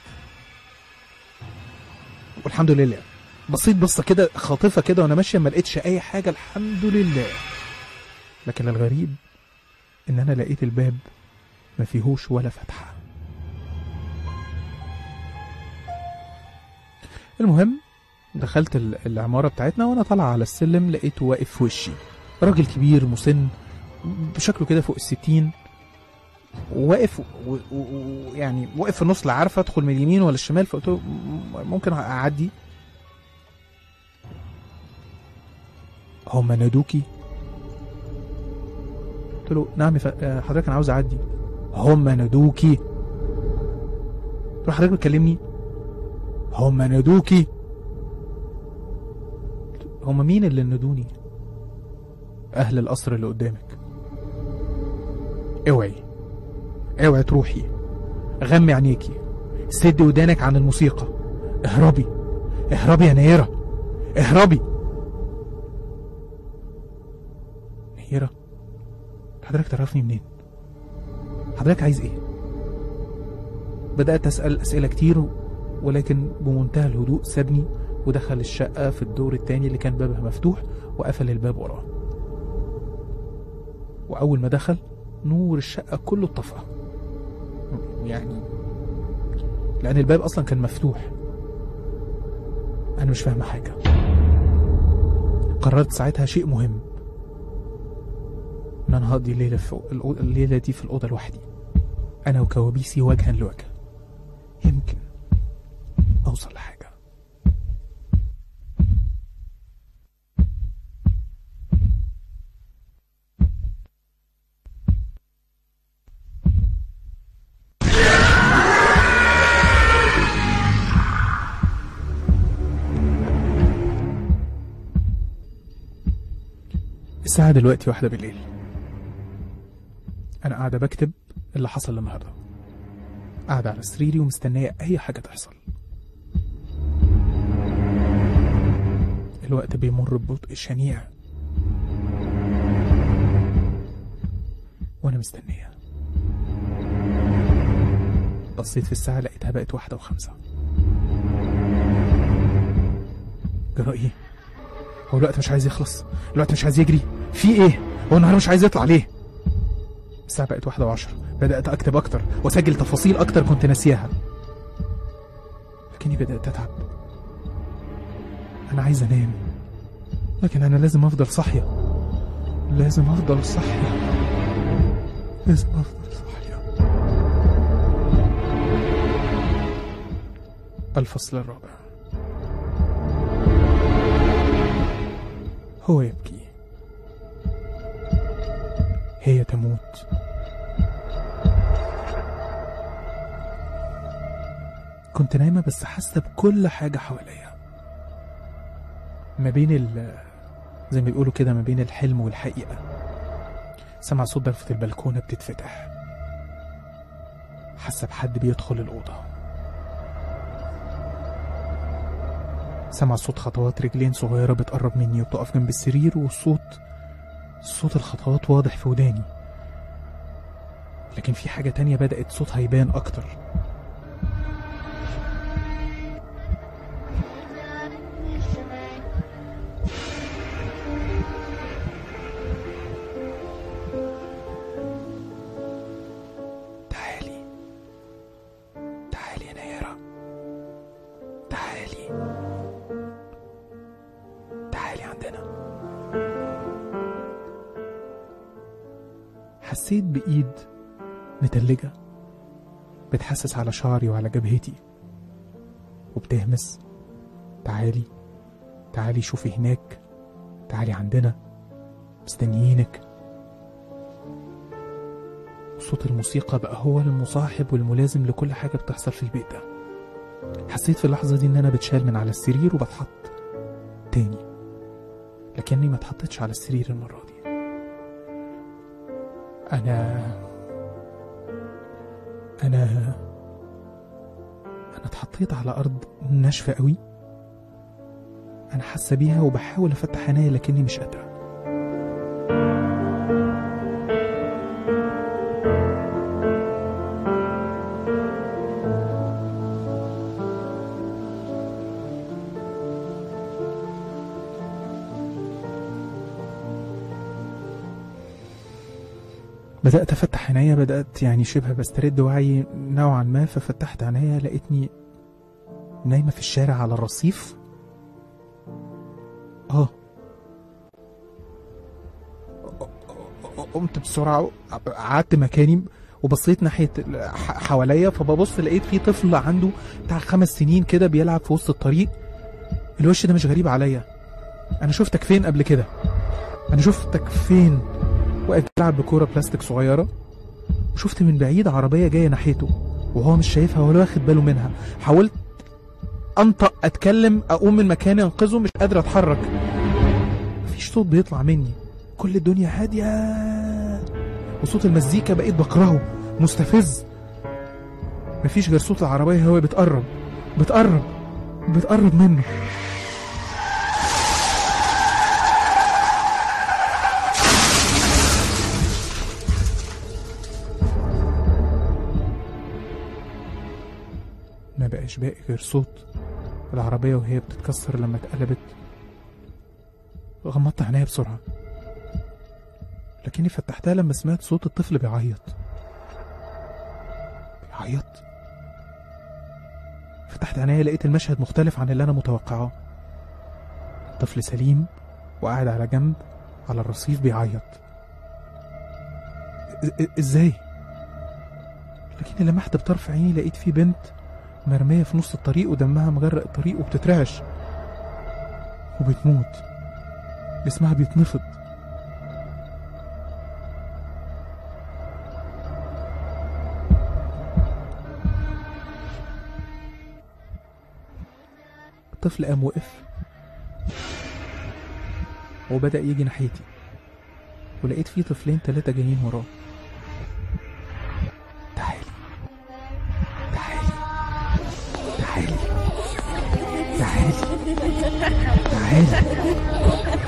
والحمد لله بصيت بصه كده خاطفه كده وانا ماشيه ما لقيتش اي حاجه الحمد لله لكن الغريب ان انا لقيت الباب ما فيهوش ولا فتحه المهم دخلت ال- العماره بتاعتنا وانا طالع على السلم لقيته واقف في وشي راجل كبير مسن بشكله كده فوق الستين واقف ويعني واقف في النص لا عارف ادخل من اليمين ولا الشمال فقلت له م- ممكن اعدي هم نادوكي قلت له نعم يا ف- آه، حضرتك انا عاوز اعدي هم نادوكي قلت له حضرتك بتكلمني هم نادوكي قلت له، هم مين اللي نادوني اهل القصر اللي قدامك اوعي اوعي تروحي غمي عينيكي سد ودانك عن الموسيقى اهربي اهربي يا نيرة اهربي نيرة حضرتك تعرفني منين حضرتك عايز ايه بدأت أسأل أسئلة كتير ولكن بمنتهى الهدوء سابني ودخل الشقة في الدور التاني اللي كان بابها مفتوح وقفل الباب وراه وأول ما دخل نور الشقة كله اتطفى يعني لأن الباب أصلا كان مفتوح أنا مش فاهمة حاجة قررت ساعتها شيء مهم إن أنا هقضي الليلة في الأو- الليلة دي في الأوضة لوحدي أنا وكوابيسي وجها لوجه يمكن أوصل لحاجة الساعة دلوقتي واحدة بالليل أنا قاعدة بكتب اللي حصل النهاردة قاعدة على سريري ومستنية أي حاجة تحصل الوقت بيمر ببطء شنيع وأنا مستنية بصيت في الساعة لقيتها بقت واحدة وخمسة جرى إيه؟ هو الوقت مش عايز يخلص الوقت مش عايز يجري في ايه هو النهار مش عايز يطلع ليه الساعة بقت واحدة وعشرة بدأت أكتب أكتر وأسجل تفاصيل أكتر كنت ناسيها لكني بدأت أتعب أنا عايز أنام لكن أنا لازم أفضل صاحية لازم أفضل صاحية لازم أفضل صاحية الفصل الرابع هو يبكي هي تموت كنت نايمة بس حاسة بكل حاجة حواليا ما بين ال زي ما بيقولوا كده ما بين الحلم والحقيقة سمع صوت ضرفة البلكونة بتتفتح حاسة بحد بيدخل الأوضة سمع صوت خطوات رجلين صغيرة بتقرب مني وبتقف جنب السرير والصوت صوت الخطوات واضح في وداني لكن في حاجة تانية بدأت صوتها يبان أكتر تعالي تعالي يا نيرة تعالي تعالي عندنا حسيت بإيد متلجة بتحسس على شعري وعلى جبهتي وبتهمس تعالي تعالي شوفي هناك تعالي عندنا مستنيينك صوت الموسيقى بقى هو المصاحب والملازم لكل حاجة بتحصل في البيت ده حسيت في اللحظة دي إن أنا بتشال من على السرير وبتحط تاني لكني ما اتحطيتش على السرير المرة دي أنا أنا أنا اتحطيت على أرض ناشفة قوي أنا حاسة بيها وبحاول أفتح عينيا لكني مش قادرة بدأت أفتح عينيا بدأت يعني شبه بسترد وعي نوعا ما ففتحت عينيا لقيتني نايمة في الشارع على الرصيف اه قمت بسرعة قعدت مكاني وبصيت ناحية ال- ح- حواليا فببص لقيت في طفل عنده بتاع خمس سنين كده بيلعب في وسط الطريق الوش ده مش غريب عليا أنا شفتك فين قبل كده أنا شفتك فين واقف بيلعب بكورة بلاستيك صغيرة وشفت من بعيد عربية جاية ناحيته وهو مش شايفها ولا واخد باله منها حاولت انطق اتكلم اقوم من مكاني انقذه مش قادر اتحرك مفيش صوت بيطلع مني كل الدنيا هادية وصوت المزيكا بقيت بكرهه مستفز مفيش غير صوت العربية هو بتقرب بتقرب بتقرب منه ما بقاش باقي غير صوت العربية وهي بتتكسر لما اتقلبت غمضت عينيا بسرعة لكني فتحتها لما سمعت صوت الطفل بيعيط بيعيط فتحت عينيا لقيت المشهد مختلف عن اللي أنا متوقعاه طفل سليم وقاعد على جنب على الرصيف بيعيط إ- إ- ازاي لكني لمحت بطرف عيني لقيت في بنت مرمية في نص الطريق ودمها مغرق الطريق وبتترعش وبتموت جسمها بيتنفض الطفل قام وقف وبدأ يجي ناحيتي ولقيت فيه طفلين تلاتة جايين وراه تعالي تعالي تعالي تعالي تعالي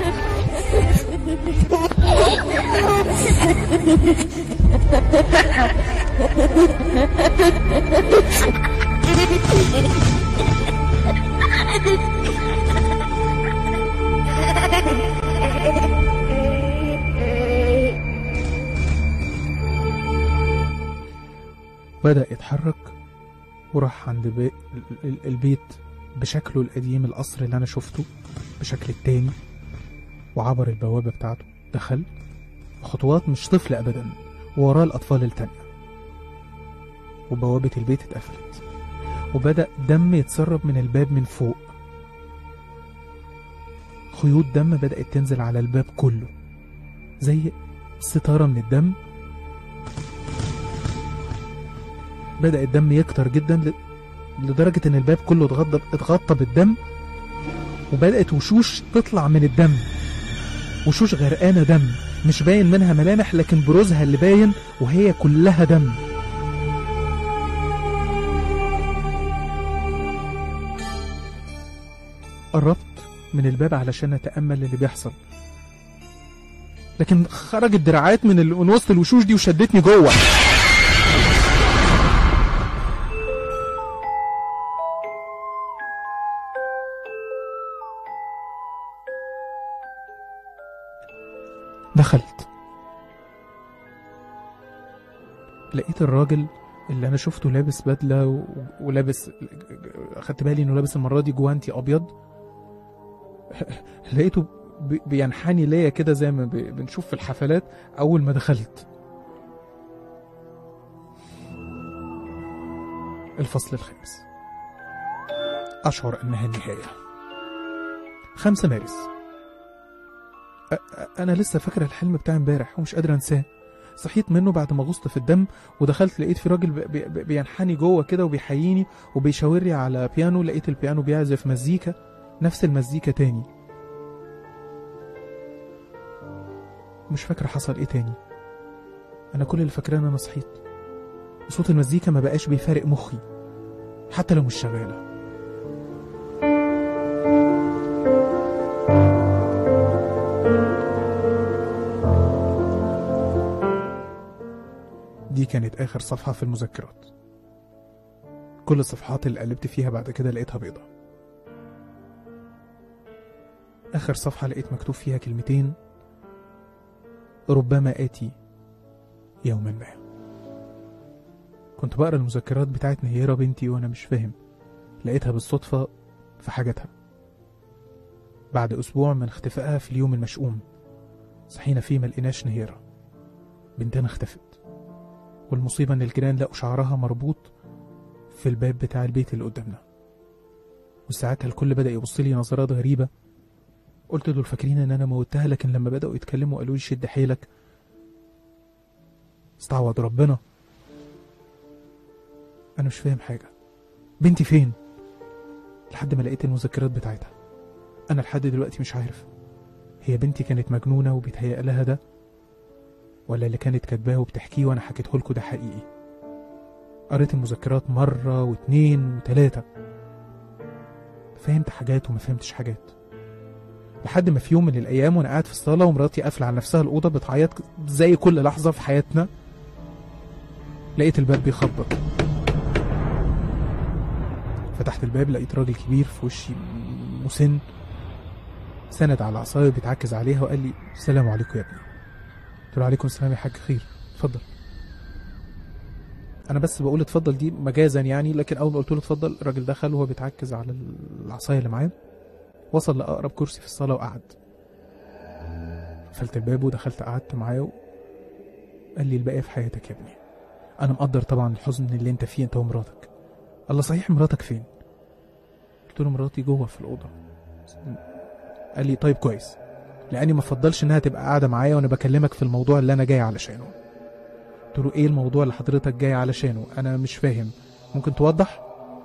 بدأ يتحرك وراح عند بي... ال- ال- البيت بشكله القديم القصر اللي أنا شفته بشكل التاني وعبر البوابة بتاعته دخل خطوات مش طفل أبدا ووراه الأطفال التانية وبوابة البيت اتقفلت وبدأ دم يتسرب من الباب من فوق خيوط دم بدأت تنزل على الباب كله زي ستارة من الدم بدأ الدم يكتر جدا ل... لدرجة إن الباب كله اتغطى اتغطى بالدم وبدأت وشوش تطلع من الدم وشوش غرقانة دم مش باين منها ملامح لكن بروزها اللي باين وهي كلها دم قربت من الباب علشان أتأمل اللي بيحصل لكن خرجت دراعات من ال- من وسط الوشوش دي وشدتني جوه دخلت لقيت الراجل اللي انا شفته لابس بدله و... ولابس اخدت بالي انه لابس المره دي جوانتي ابيض لقيته بي- بينحني ليا كده زي ما بي- بنشوف في الحفلات اول ما دخلت الفصل الخامس أشعر أنها النهاية خمسة مارس أ- أ- أنا لسه فاكر الحلم بتاع امبارح ومش قادر أنساه صحيت منه بعد ما غصت في الدم ودخلت لقيت في راجل بي- بي- بينحني جوه كده وبيحييني وبيشاور لي على بيانو لقيت البيانو بيعزف مزيكا نفس المزيكا تاني مش فاكر حصل ايه تاني انا كل اللي فاكراه ان انا صحيت صوت المزيكا ما بقاش بيفارق مخي حتى لو مش شغاله دي كانت آخر صفحة في المذكرات كل الصفحات اللي قلبت فيها بعد كده لقيتها بيضة آخر صفحة لقيت مكتوب فيها كلمتين ربما آتي يوما ما كنت بقرا المذكرات بتاعت نهيرة بنتي وأنا مش فاهم لقيتها بالصدفة في حاجتها بعد أسبوع من اختفائها في اليوم المشؤوم صحينا فيه ملقناش نهيرة بنتنا اختفت والمصيبة إن الجيران لقوا شعرها مربوط في الباب بتاع البيت اللي قدامنا وساعتها الكل بدأ يبص لي نظرات غريبة قلت دول فاكرين إن أنا موتها لكن لما بدأوا يتكلموا قالوا لي شد حيلك استعوض ربنا أنا مش فاهم حاجة بنتي فين؟ لحد ما لقيت المذكرات بتاعتها أنا لحد دلوقتي مش عارف هي بنتي كانت مجنونة وبيتهيأ لها ده ولا اللي كانت كاتباه وبتحكيه وانا حكيته لكم ده حقيقي قريت المذكرات مرة واتنين وتلاتة فهمت حاجات وما فهمتش حاجات لحد ما في يوم من الأيام وأنا قاعد في الصالة ومراتي قافلة على نفسها الأوضة بتعيط زي كل لحظة في حياتنا لقيت الباب بيخبط فتحت الباب لقيت راجل كبير في وشي م- مسن سند على عصايه بيتعكز عليها وقال لي السلام عليكم يا ابني قلت له عليكم السلام يا حاج خير اتفضل انا بس بقول اتفضل دي مجازا يعني لكن اول ما قلت له اتفضل الراجل دخل وهو بيتعكز على العصايه اللي معاه وصل لاقرب كرسي في الصاله وقعد قفلت الباب ودخلت قعدت معاه قال لي الباقي في حياتك يا ابني انا مقدر طبعا الحزن اللي انت فيه انت ومراتك الله صحيح مراتك فين قلت له مراتي جوه في الاوضه قال لي طيب كويس لاني ما افضلش انها تبقى قاعده معايا وانا بكلمك في الموضوع اللي انا جاي علشانه قلت له ايه الموضوع اللي حضرتك جاي علشانه انا مش فاهم ممكن توضح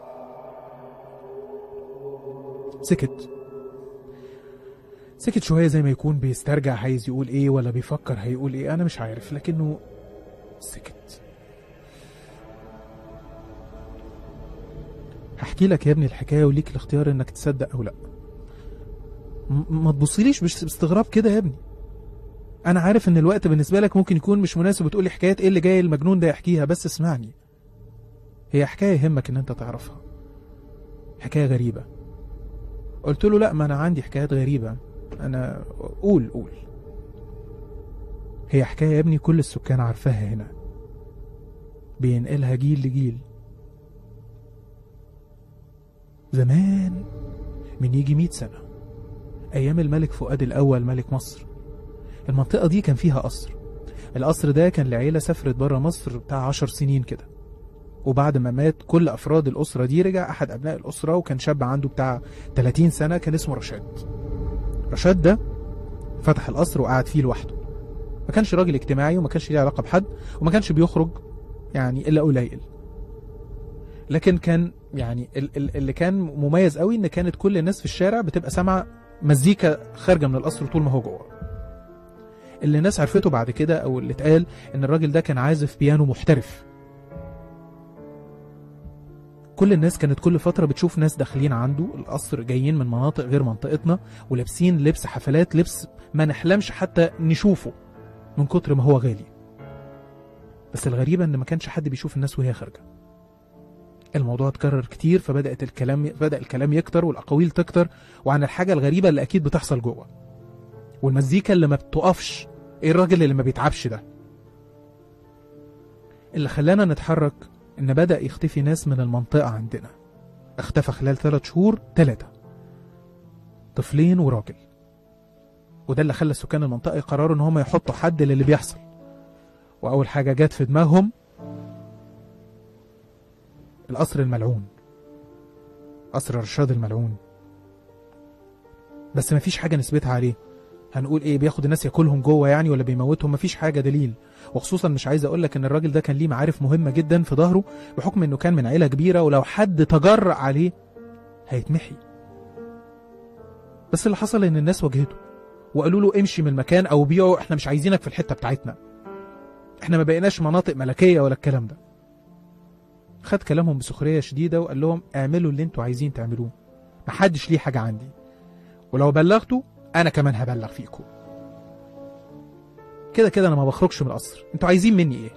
سكت سكت شويه زي ما يكون بيسترجع عايز يقول ايه ولا بيفكر هيقول ايه انا مش عارف لكنه سكت هحكي لك يا ابني الحكايه وليك الاختيار انك تصدق او لا م- ما تبصيليش بس- باستغراب كده يا ابني انا عارف ان الوقت بالنسبه لك ممكن يكون مش مناسب وتقولي حكايات ايه اللي جاي المجنون ده يحكيها بس اسمعني هي حكايه يهمك ان انت تعرفها حكايه غريبه قلت له لا ما انا عندي حكايات غريبه انا قول قول هي حكايه يا ابني كل السكان عارفاها هنا بينقلها جيل لجيل زمان من يجي مئة سنة أيام الملك فؤاد الأول ملك مصر المنطقة دي كان فيها قصر القصر ده كان لعيلة سافرت برا مصر بتاع عشر سنين كده وبعد ما مات كل أفراد الأسرة دي رجع أحد أبناء الأسرة وكان شاب عنده بتاع 30 سنة كان اسمه رشاد رشاد ده فتح القصر وقعد فيه لوحده ما كانش راجل اجتماعي وما كانش ليه علاقة بحد وما كانش بيخرج يعني إلا قليل لكن كان يعني ال- ال- اللي كان مميز قوي ان كانت كل الناس في الشارع بتبقى سامعه مزيكا خارجه من القصر طول ما هو جوه اللي الناس عرفته بعد كده او اللي اتقال ان الراجل ده كان عازف بيانو محترف كل الناس كانت كل فتره بتشوف ناس داخلين عنده القصر جايين من مناطق غير منطقتنا ولابسين لبس حفلات لبس ما نحلمش حتى نشوفه من كتر ما هو غالي بس الغريبه ان ما كانش حد بيشوف الناس وهي خارجه الموضوع اتكرر كتير فبدات الكلام بدا الكلام يكتر والاقاويل تكتر وعن الحاجه الغريبه اللي اكيد بتحصل جوه والمزيكا اللي ما بتقفش ايه الراجل اللي ما بيتعبش ده اللي خلانا نتحرك ان بدا يختفي ناس من المنطقه عندنا اختفى خلال ثلاث شهور ثلاثه طفلين وراجل وده اللي خلى سكان المنطقه يقرروا ان هم يحطوا حد للي بيحصل واول حاجه جت في دماغهم القصر الملعون قصر رشاد الملعون بس مفيش حاجة نثبتها عليه هنقول ايه بياخد الناس ياكلهم جوه يعني ولا بيموتهم مفيش حاجة دليل وخصوصا مش عايز اقول لك ان الراجل ده كان ليه معارف مهمة جدا في ظهره بحكم انه كان من عيلة كبيرة ولو حد تجرأ عليه هيتمحي بس اللي حصل ان الناس واجهته وقالوا له امشي من المكان او بيعه احنا مش عايزينك في الحتة بتاعتنا احنا ما بقيناش مناطق ملكية ولا الكلام ده خد كلامهم بسخرية شديدة وقال لهم اعملوا اللي انتوا عايزين تعملوه محدش ليه حاجة عندي ولو بلغتوا انا كمان هبلغ فيكم كده كده انا ما بخرجش من القصر انتوا عايزين مني ايه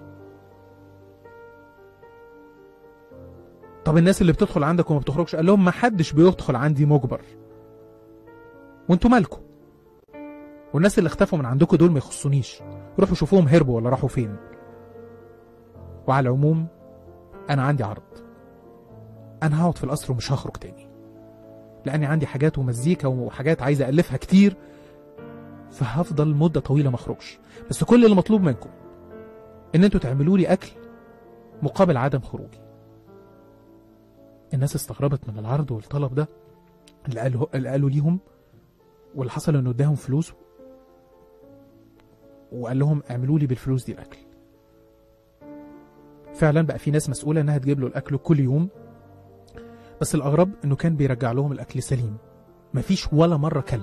طب الناس اللي بتدخل عندك وما بتخرجش قال لهم ما حدش بيدخل عندي مجبر وانتوا مالكم والناس اللي اختفوا من عندكم دول ما يخصونيش روحوا شوفوهم هربوا ولا راحوا فين وعلى العموم انا عندي عرض انا هقعد في القصر ومش هخرج تاني لاني عندي حاجات ومزيكا وحاجات عايز الفها كتير فهفضل مده طويله ما اخرجش بس كل اللي مطلوب منكم ان انتوا تعملوا لي اكل مقابل عدم خروجي الناس استغربت من العرض والطلب ده اللي قالوا اللي قالوا ليهم واللي حصل انه اداهم فلوس وقال لهم اعملوا لي بالفلوس دي الاكل فعلا بقى في ناس مسؤوله انها تجيب له الاكل كل يوم بس الاغرب انه كان بيرجع لهم الاكل سليم مفيش ولا مره كل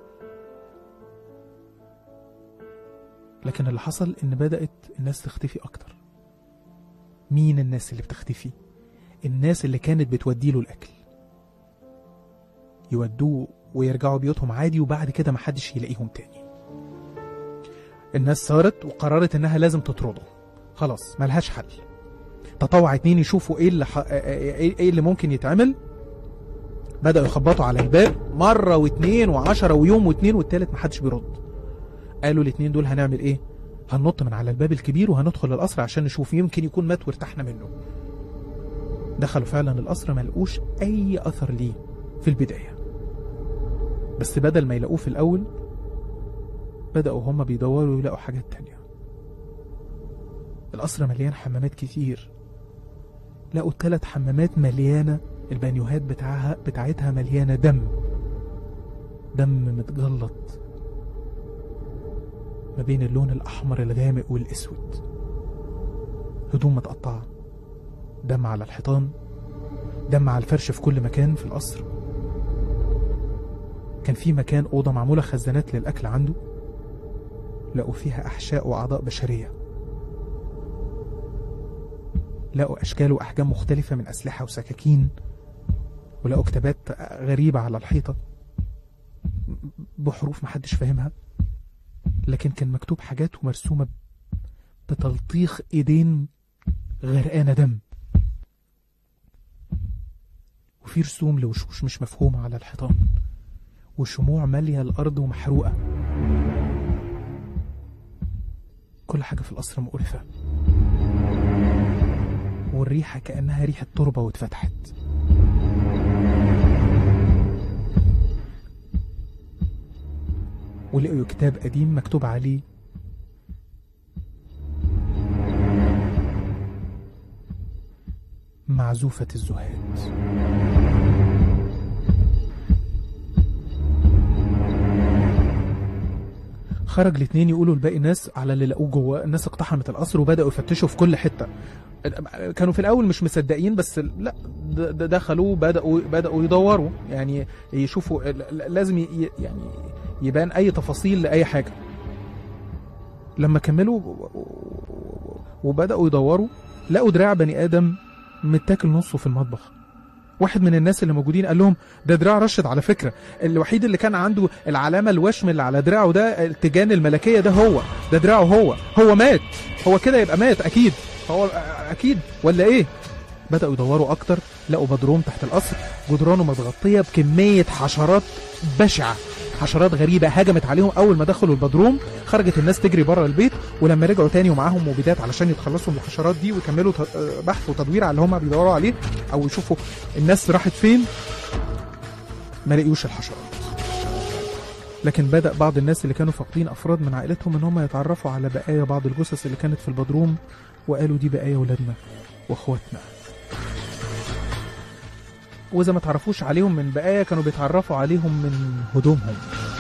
لكن اللي حصل ان بدات الناس تختفي اكتر مين الناس اللي بتختفي الناس اللي كانت بتودي له الاكل يودوه ويرجعوا بيوتهم عادي وبعد كده محدش يلاقيهم تاني الناس صارت وقررت انها لازم تطرده خلاص ملهاش حل تطوع اتنين يشوفوا ايه اللي ح... ايه إيه اللي ممكن يتعمل بدأوا يخبطوا على الباب مرة واتنين وعشرة ويوم واتنين والتالت محدش بيرد قالوا الاتنين دول هنعمل ايه هننط من على الباب الكبير وهندخل القصر عشان نشوف يمكن يكون مات وارتحنا منه دخلوا فعلا القصر ما لقوش اي اثر ليه في البداية بس بدل ما يلاقوه في الاول بدأوا هما بيدوروا يلاقوا حاجات تانية القصر مليان حمامات كتير لقوا ثلاث حمامات مليانة البانيوهات بتاعها بتاعتها مليانة دم دم متجلط ما بين اللون الأحمر الغامق والأسود هدوم متقطعة دم على الحيطان دم على الفرش في كل مكان في القصر كان في مكان أوضة معمولة خزانات للأكل عنده لقوا فيها أحشاء وأعضاء بشرية لقوا أشكال وأحجام مختلفة من أسلحة وسكاكين ولقوا كتابات غريبة على الحيطة بحروف محدش فاهمها لكن كان مكتوب حاجات ومرسومة بتلطيخ إيدين غرقانة دم وفي رسوم لوشوش مش مفهومة على الحيطان وشموع مالية الأرض ومحروقة كل حاجة في القصر مقرفة والريحة كأنها ريحة تربة واتفتحت ولقوا كتاب قديم مكتوب عليه معزوفة الزهاد خرج الاتنين يقولوا لباقي الناس على اللي لقوه جوه الناس اقتحمت القصر وبدأوا يفتشوا في كل حتة كانوا في الأول مش مصدقين بس لا د- د- دخلوا بدأوا بدأوا يدوروا يعني يشوفوا ل- لازم ي- يعني يبان أي تفاصيل لأي حاجة لما كملوا وبدأوا يدوروا لقوا دراع بني آدم متاكل نصه في المطبخ واحد من الناس اللي موجودين قال لهم ده دراع رشد على فكرة الوحيد اللي كان عنده العلامة الوشم اللي على دراعه ده التجان الملكية ده هو ده دراعه هو هو مات هو كده يبقى مات أكيد هو أكيد ولا إيه بدأوا يدوروا أكتر لقوا بدروم تحت القصر جدرانه متغطية بكمية حشرات بشعة حشرات غريبة هجمت عليهم أول ما دخلوا البدروم خرجت الناس تجري بره البيت ولما رجعوا تاني ومعاهم مبيدات علشان يتخلصوا من الحشرات دي ويكملوا ت- آه، بحث وتدوير على اللي هم بيدوروا عليه أو يشوفوا الناس راحت فين ما لقيوش الحشرات لكن بدأ بعض الناس اللي كانوا فاقدين أفراد من عائلتهم إن هم يتعرفوا على بقايا بعض الجثث اللي كانت في البدروم وقالوا دي بقايا ولادنا وإخواتنا وإذا ما تعرفوش عليهم من بقايا كانوا بيتعرفوا عليهم من هدومهم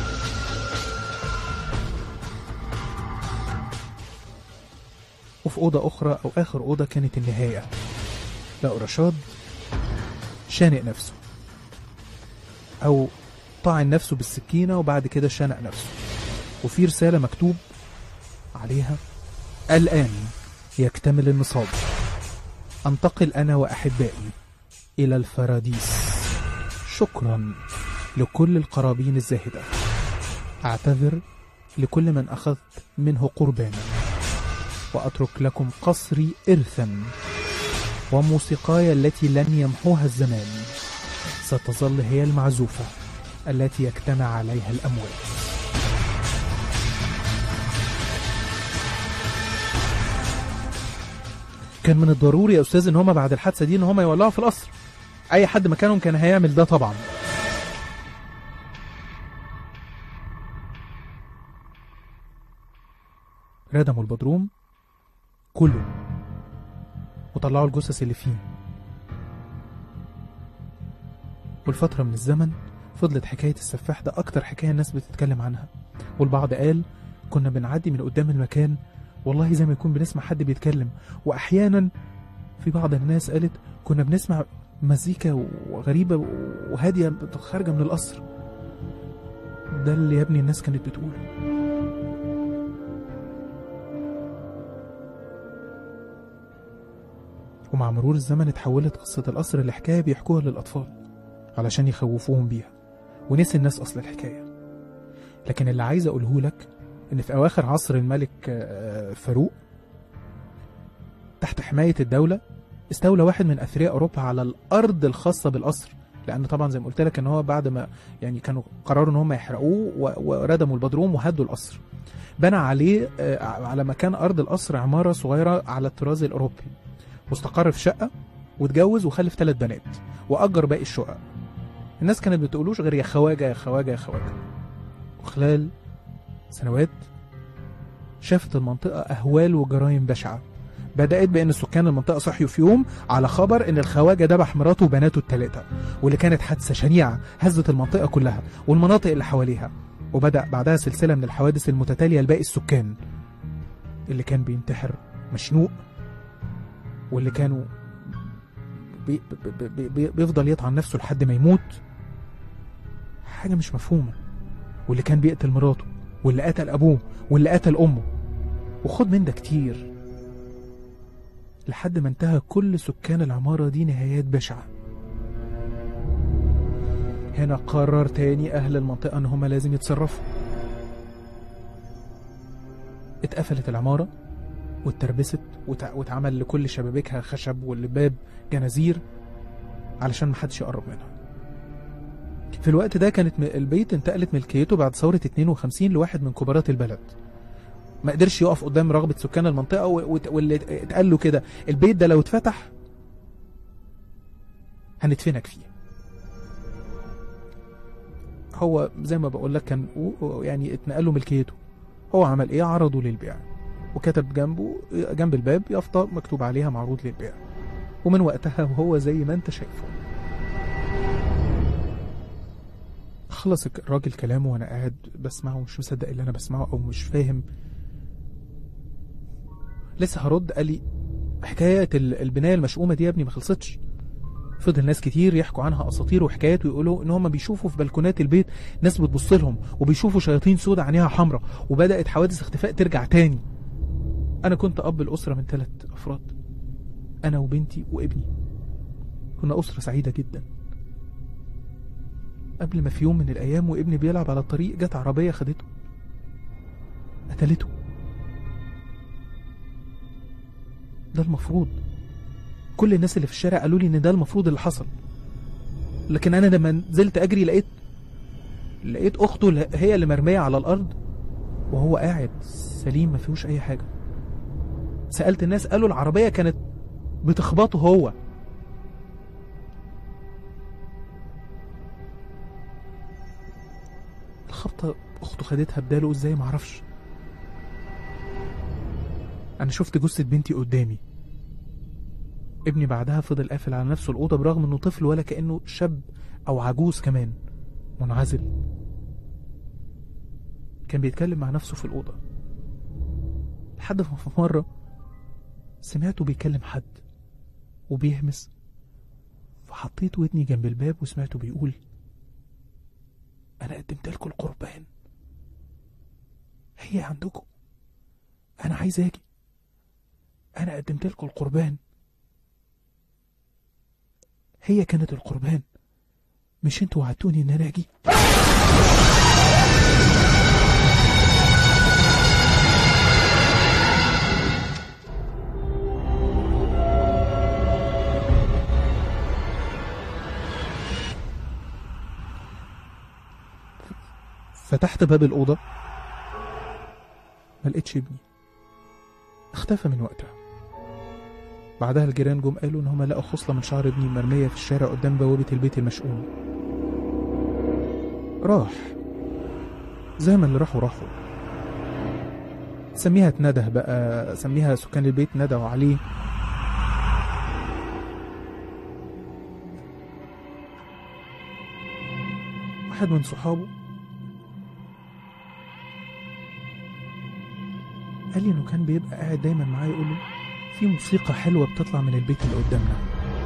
وفي أوضة أخرى أو آخر أوضة كانت النهاية لقوا رشاد شانق نفسه أو طعن نفسه بالسكينة وبعد كده شنق نفسه وفي رسالة مكتوب عليها الآن يكتمل النصاب أنتقل أنا وأحبائي إلى الفراديس شكرا لكل القرابين الزاهدة أعتذر لكل من أخذت منه قربانا وأترك لكم قصري إرثا وموسيقاي التي لن يمحوها الزمان ستظل هي المعزوفة التي يجتمع عليها الأموات كان من الضروري يا أستاذ إن هما بعد الحادثة دي إن هما يولعوا في القصر أي حد مكانهم كان هيعمل ده طبعا ردموا البدروم كله وطلعوا الجثث اللي فيه والفترة من الزمن فضلت حكاية السفاح ده أكتر حكاية الناس بتتكلم عنها والبعض قال كنا بنعدي من قدام المكان والله زي ما يكون بنسمع حد بيتكلم وأحيانا في بعض الناس قالت كنا بنسمع مزيكا غريبة وهادية خارجة من القصر ده اللي يا ابني الناس كانت بتقوله ومع مرور الزمن اتحولت قصة القصر لحكاية بيحكوها للأطفال علشان يخوفوهم بيها ونسي الناس أصل الحكاية لكن اللي عايز أقوله لك إن في أواخر عصر الملك آه، فاروق تحت حماية الدولة استولى واحد من أثرياء أوروبا على الأرض الخاصة بالقصر لان طبعا زي ما قلت لك ان هو بعد ما يعني كانوا قرروا ان هم يحرقوه و- وردموا البدروم وهدوا القصر بنى عليه آه، على مكان ارض القصر عماره صغيره على الطراز الاوروبي واستقر في شقه واتجوز وخلف ثلاث بنات واجر باقي الشقق الناس كانت بتقولوش غير يا خواجه يا خواجه يا خواجه وخلال سنوات شافت المنطقة أهوال وجرائم بشعة بدأت بأن سكان المنطقة صحيوا في يوم على خبر أن الخواجة ذبح مراته وبناته الثلاثة واللي كانت حادثة شنيعة هزت المنطقة كلها والمناطق اللي حواليها وبدأ بعدها سلسلة من الحوادث المتتالية لباقي السكان اللي كان بينتحر مشنوق واللي كانوا بي بي بي بي بيفضل يطعن نفسه لحد ما يموت حاجة مش مفهومة واللي كان بيقتل مراته واللي قتل أبوه واللي قتل أمه وخد من ده كتير لحد ما انتهى كل سكان العمارة دي نهايات بشعة هنا قرر تاني أهل المنطقة إن هما لازم يتصرفوا اتقفلت العمارة واتربست وتع- واتعمل لكل شبابيكها خشب والباب جنازير علشان محدش يقرب منها في الوقت ده كانت م- البيت انتقلت ملكيته بعد ثورة 52 لواحد من كبارات البلد ما قدرش يقف قدام رغبة سكان المنطقة و- وت- واللي اتقال له كده البيت ده لو اتفتح هندفنك فيه هو زي ما بقول لك كان و- و- يعني اتنقل له ملكيته هو عمل ايه عرضه للبيع وكتب جنبه جنب الباب يافطة مكتوب عليها معروض للبيع ومن وقتها وهو زي ما انت شايفه خلص الراجل كلامه وانا قاعد بسمعه ومش مصدق اللي انا بسمعه او مش فاهم لسه هرد قال لي حكايه ال- البنايه المشؤومه دي يا ابني ما خلصتش فضل ناس كتير يحكوا عنها اساطير وحكايات ويقولوا ان هم بيشوفوا في بلكونات البيت ناس بتبص لهم وبيشوفوا شياطين سودة عينيها حمراء وبدات حوادث اختفاء ترجع تاني انا كنت اب الاسره من ثلاث افراد انا وبنتي وابني كنا اسره سعيده جدا قبل ما في يوم من الايام وابني بيلعب على الطريق جت عربيه خدته قتلته ده المفروض كل الناس اللي في الشارع قالوا لي ان ده المفروض اللي حصل لكن انا لما نزلت اجري لقيت لقيت اخته اللي- هي اللي مرميه على الارض وهو قاعد سليم ما فيهوش اي حاجه سالت الناس قالوا العربيه كانت بتخبطه هو الخبطه اخته خدتها بداله ازاي معرفش انا شفت جثه بنتي قدامي ابني بعدها فضل قافل على نفسه الأوضة برغم إنه طفل ولا كأنه شاب أو عجوز كمان منعزل كان بيتكلم مع نفسه في الأوضة لحد ما في مرة سمعته بيكلم حد وبيهمس فحطيت ودني جنب الباب وسمعته بيقول أنا قدمت لكم القربان هي عندكم أنا عايز أجي أنا قدمت لكم القربان هي كانت القربان مش انتوا وعدتوني ان انا اجي فتحت باب الأوضة ما لقيتش ابني اختفى من وقتها بعدها الجيران جم قالوا ان هم لقوا خصلة من شعر ابني مرمية في الشارع قدام بوابة البيت المشؤوم راح زي ما اللي راحوا راحوا سميها اتنده بقى سميها سكان البيت ندهوا عليه واحد من صحابه قال لي انه كان بيبقى قاعد دايما معايا يقول له في موسيقى حلوة بتطلع من البيت اللي قدامنا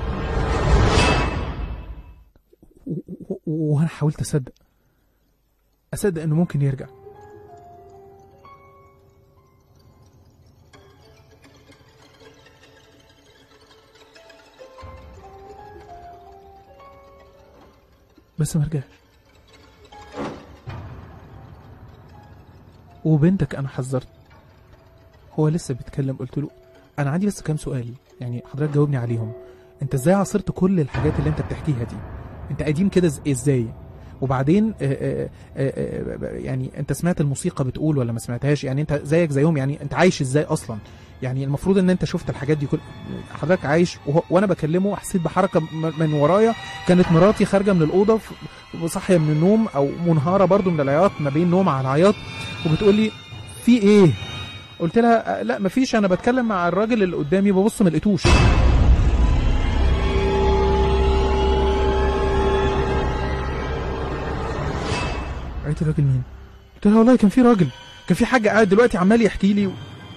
و- و- و- وانا حاولت اصدق اصدق انه ممكن يرجع بس ما رجعش وبنتك انا حذرت هو لسه بيتكلم قلت له انا عندي بس كام سؤال يعني حضرتك جاوبني عليهم انت ازاي عاصرت كل الحاجات اللي انت بتحكيها دي انت قديم كده إز- ازاي وبعدين آه، آه، آه، آه، يعني انت سمعت الموسيقى بتقول ولا ما سمعتهاش يعني انت زيك زيهم يعني انت عايش ازاي اصلا يعني المفروض ان انت شفت الحاجات دي كل حضرتك عايش وهو- وانا بكلمه حسيت بحركه م- من ورايا كانت مراتي خارجه من الاوضه ف- وصاحيه من النوم او منهاره برضو من العياط ما بين نوم على عياط وبتقول لي في ايه قلت لها آه، لا مفيش انا بتكلم مع الراجل اللي قدامي ببص ما لقيتوش قالت لي راجل مين قلت لها والله كان في راجل كان في حاجه قاعد دلوقتي عمال يحكي لي و...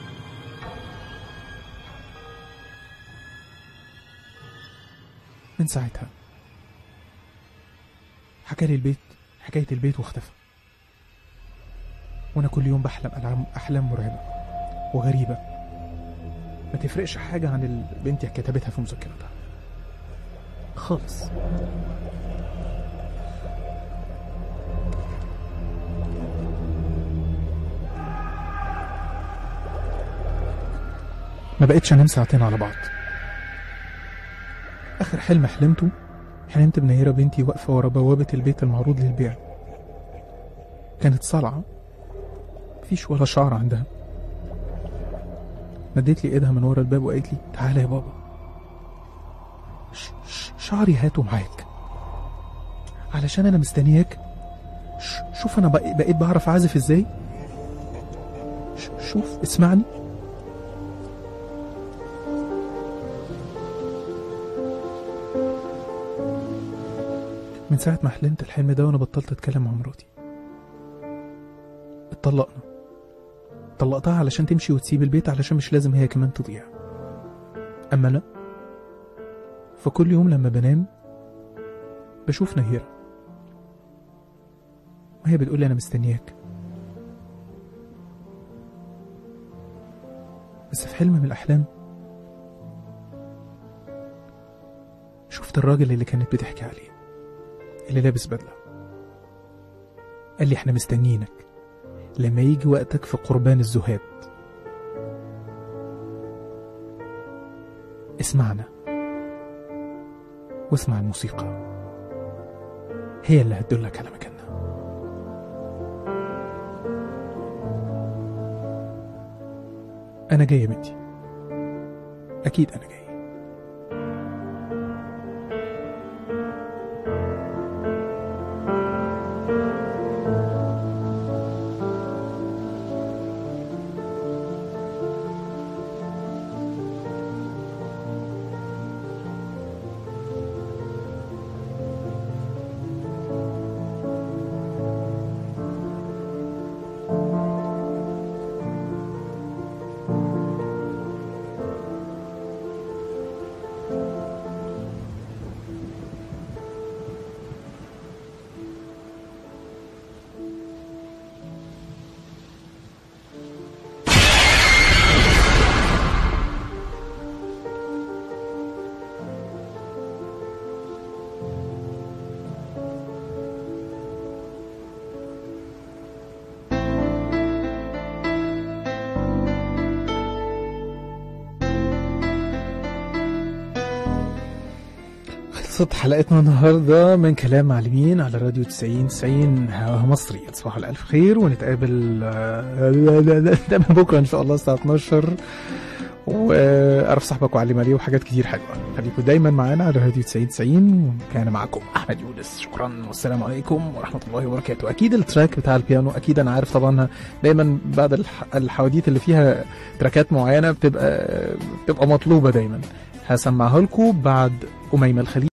من ساعتها حكى لي البيت حكايه البيت واختفى وانا كل يوم بحلم ألعام- احلام مرعبه وغريبه ما تفرقش حاجه عن البنت اللي كتبتها في مذكرتها خالص ما بقتش انام ساعتين على بعض اخر حلم حلمته حلمت بنيرة بنتي واقفة ورا بوابة البيت المعروض للبيع كانت صلعة مفيش ولا شعر عندها مديت لي ايدها من ورا الباب وقالت لي تعالى يا بابا ش- ش- شعري هاته معاك علشان انا مستنياك ش- شوف انا بق- بقيت بعرف اعزف ازاي ش- شوف اسمعني من ساعة ما حلمت الحلم ده وانا بطلت اتكلم مع مراتي اتطلقنا طلقتها علشان تمشي وتسيب البيت علشان مش لازم هي كمان تضيع اما انا فكل يوم لما بنام بشوف نهيرة وهي بتقول لي انا مستنياك بس في حلم من الاحلام شفت الراجل اللي كانت بتحكي عليه اللي لابس بدلة قال لي احنا مستنيينك لما يجي وقتك في قربان الزهاد اسمعنا واسمع الموسيقى هي اللي هتدلك على مكاننا أنا جاي يا بنتي أكيد أنا جاي خلصت حلقتنا النهارده من كلام معلمين على راديو 90 90 هوا مصري تصبحوا على الف خير ونتقابل آه، ده من بكره ان شاء الله الساعه 12 واعرف صاحبك وعلم عليه وحاجات كتير حلوه خليكم دايما معانا على راديو 90 90 كان معكم احمد يونس شكرا والسلام عليكم ورحمه الله وبركاته اكيد التراك بتاع البيانو اكيد انا عارف طبعا دايما بعد الح- الحواديت اللي فيها تراكات معينه بتبقى بتبقى مطلوبه دايما هسمعها لكم بعد أميمة الخليل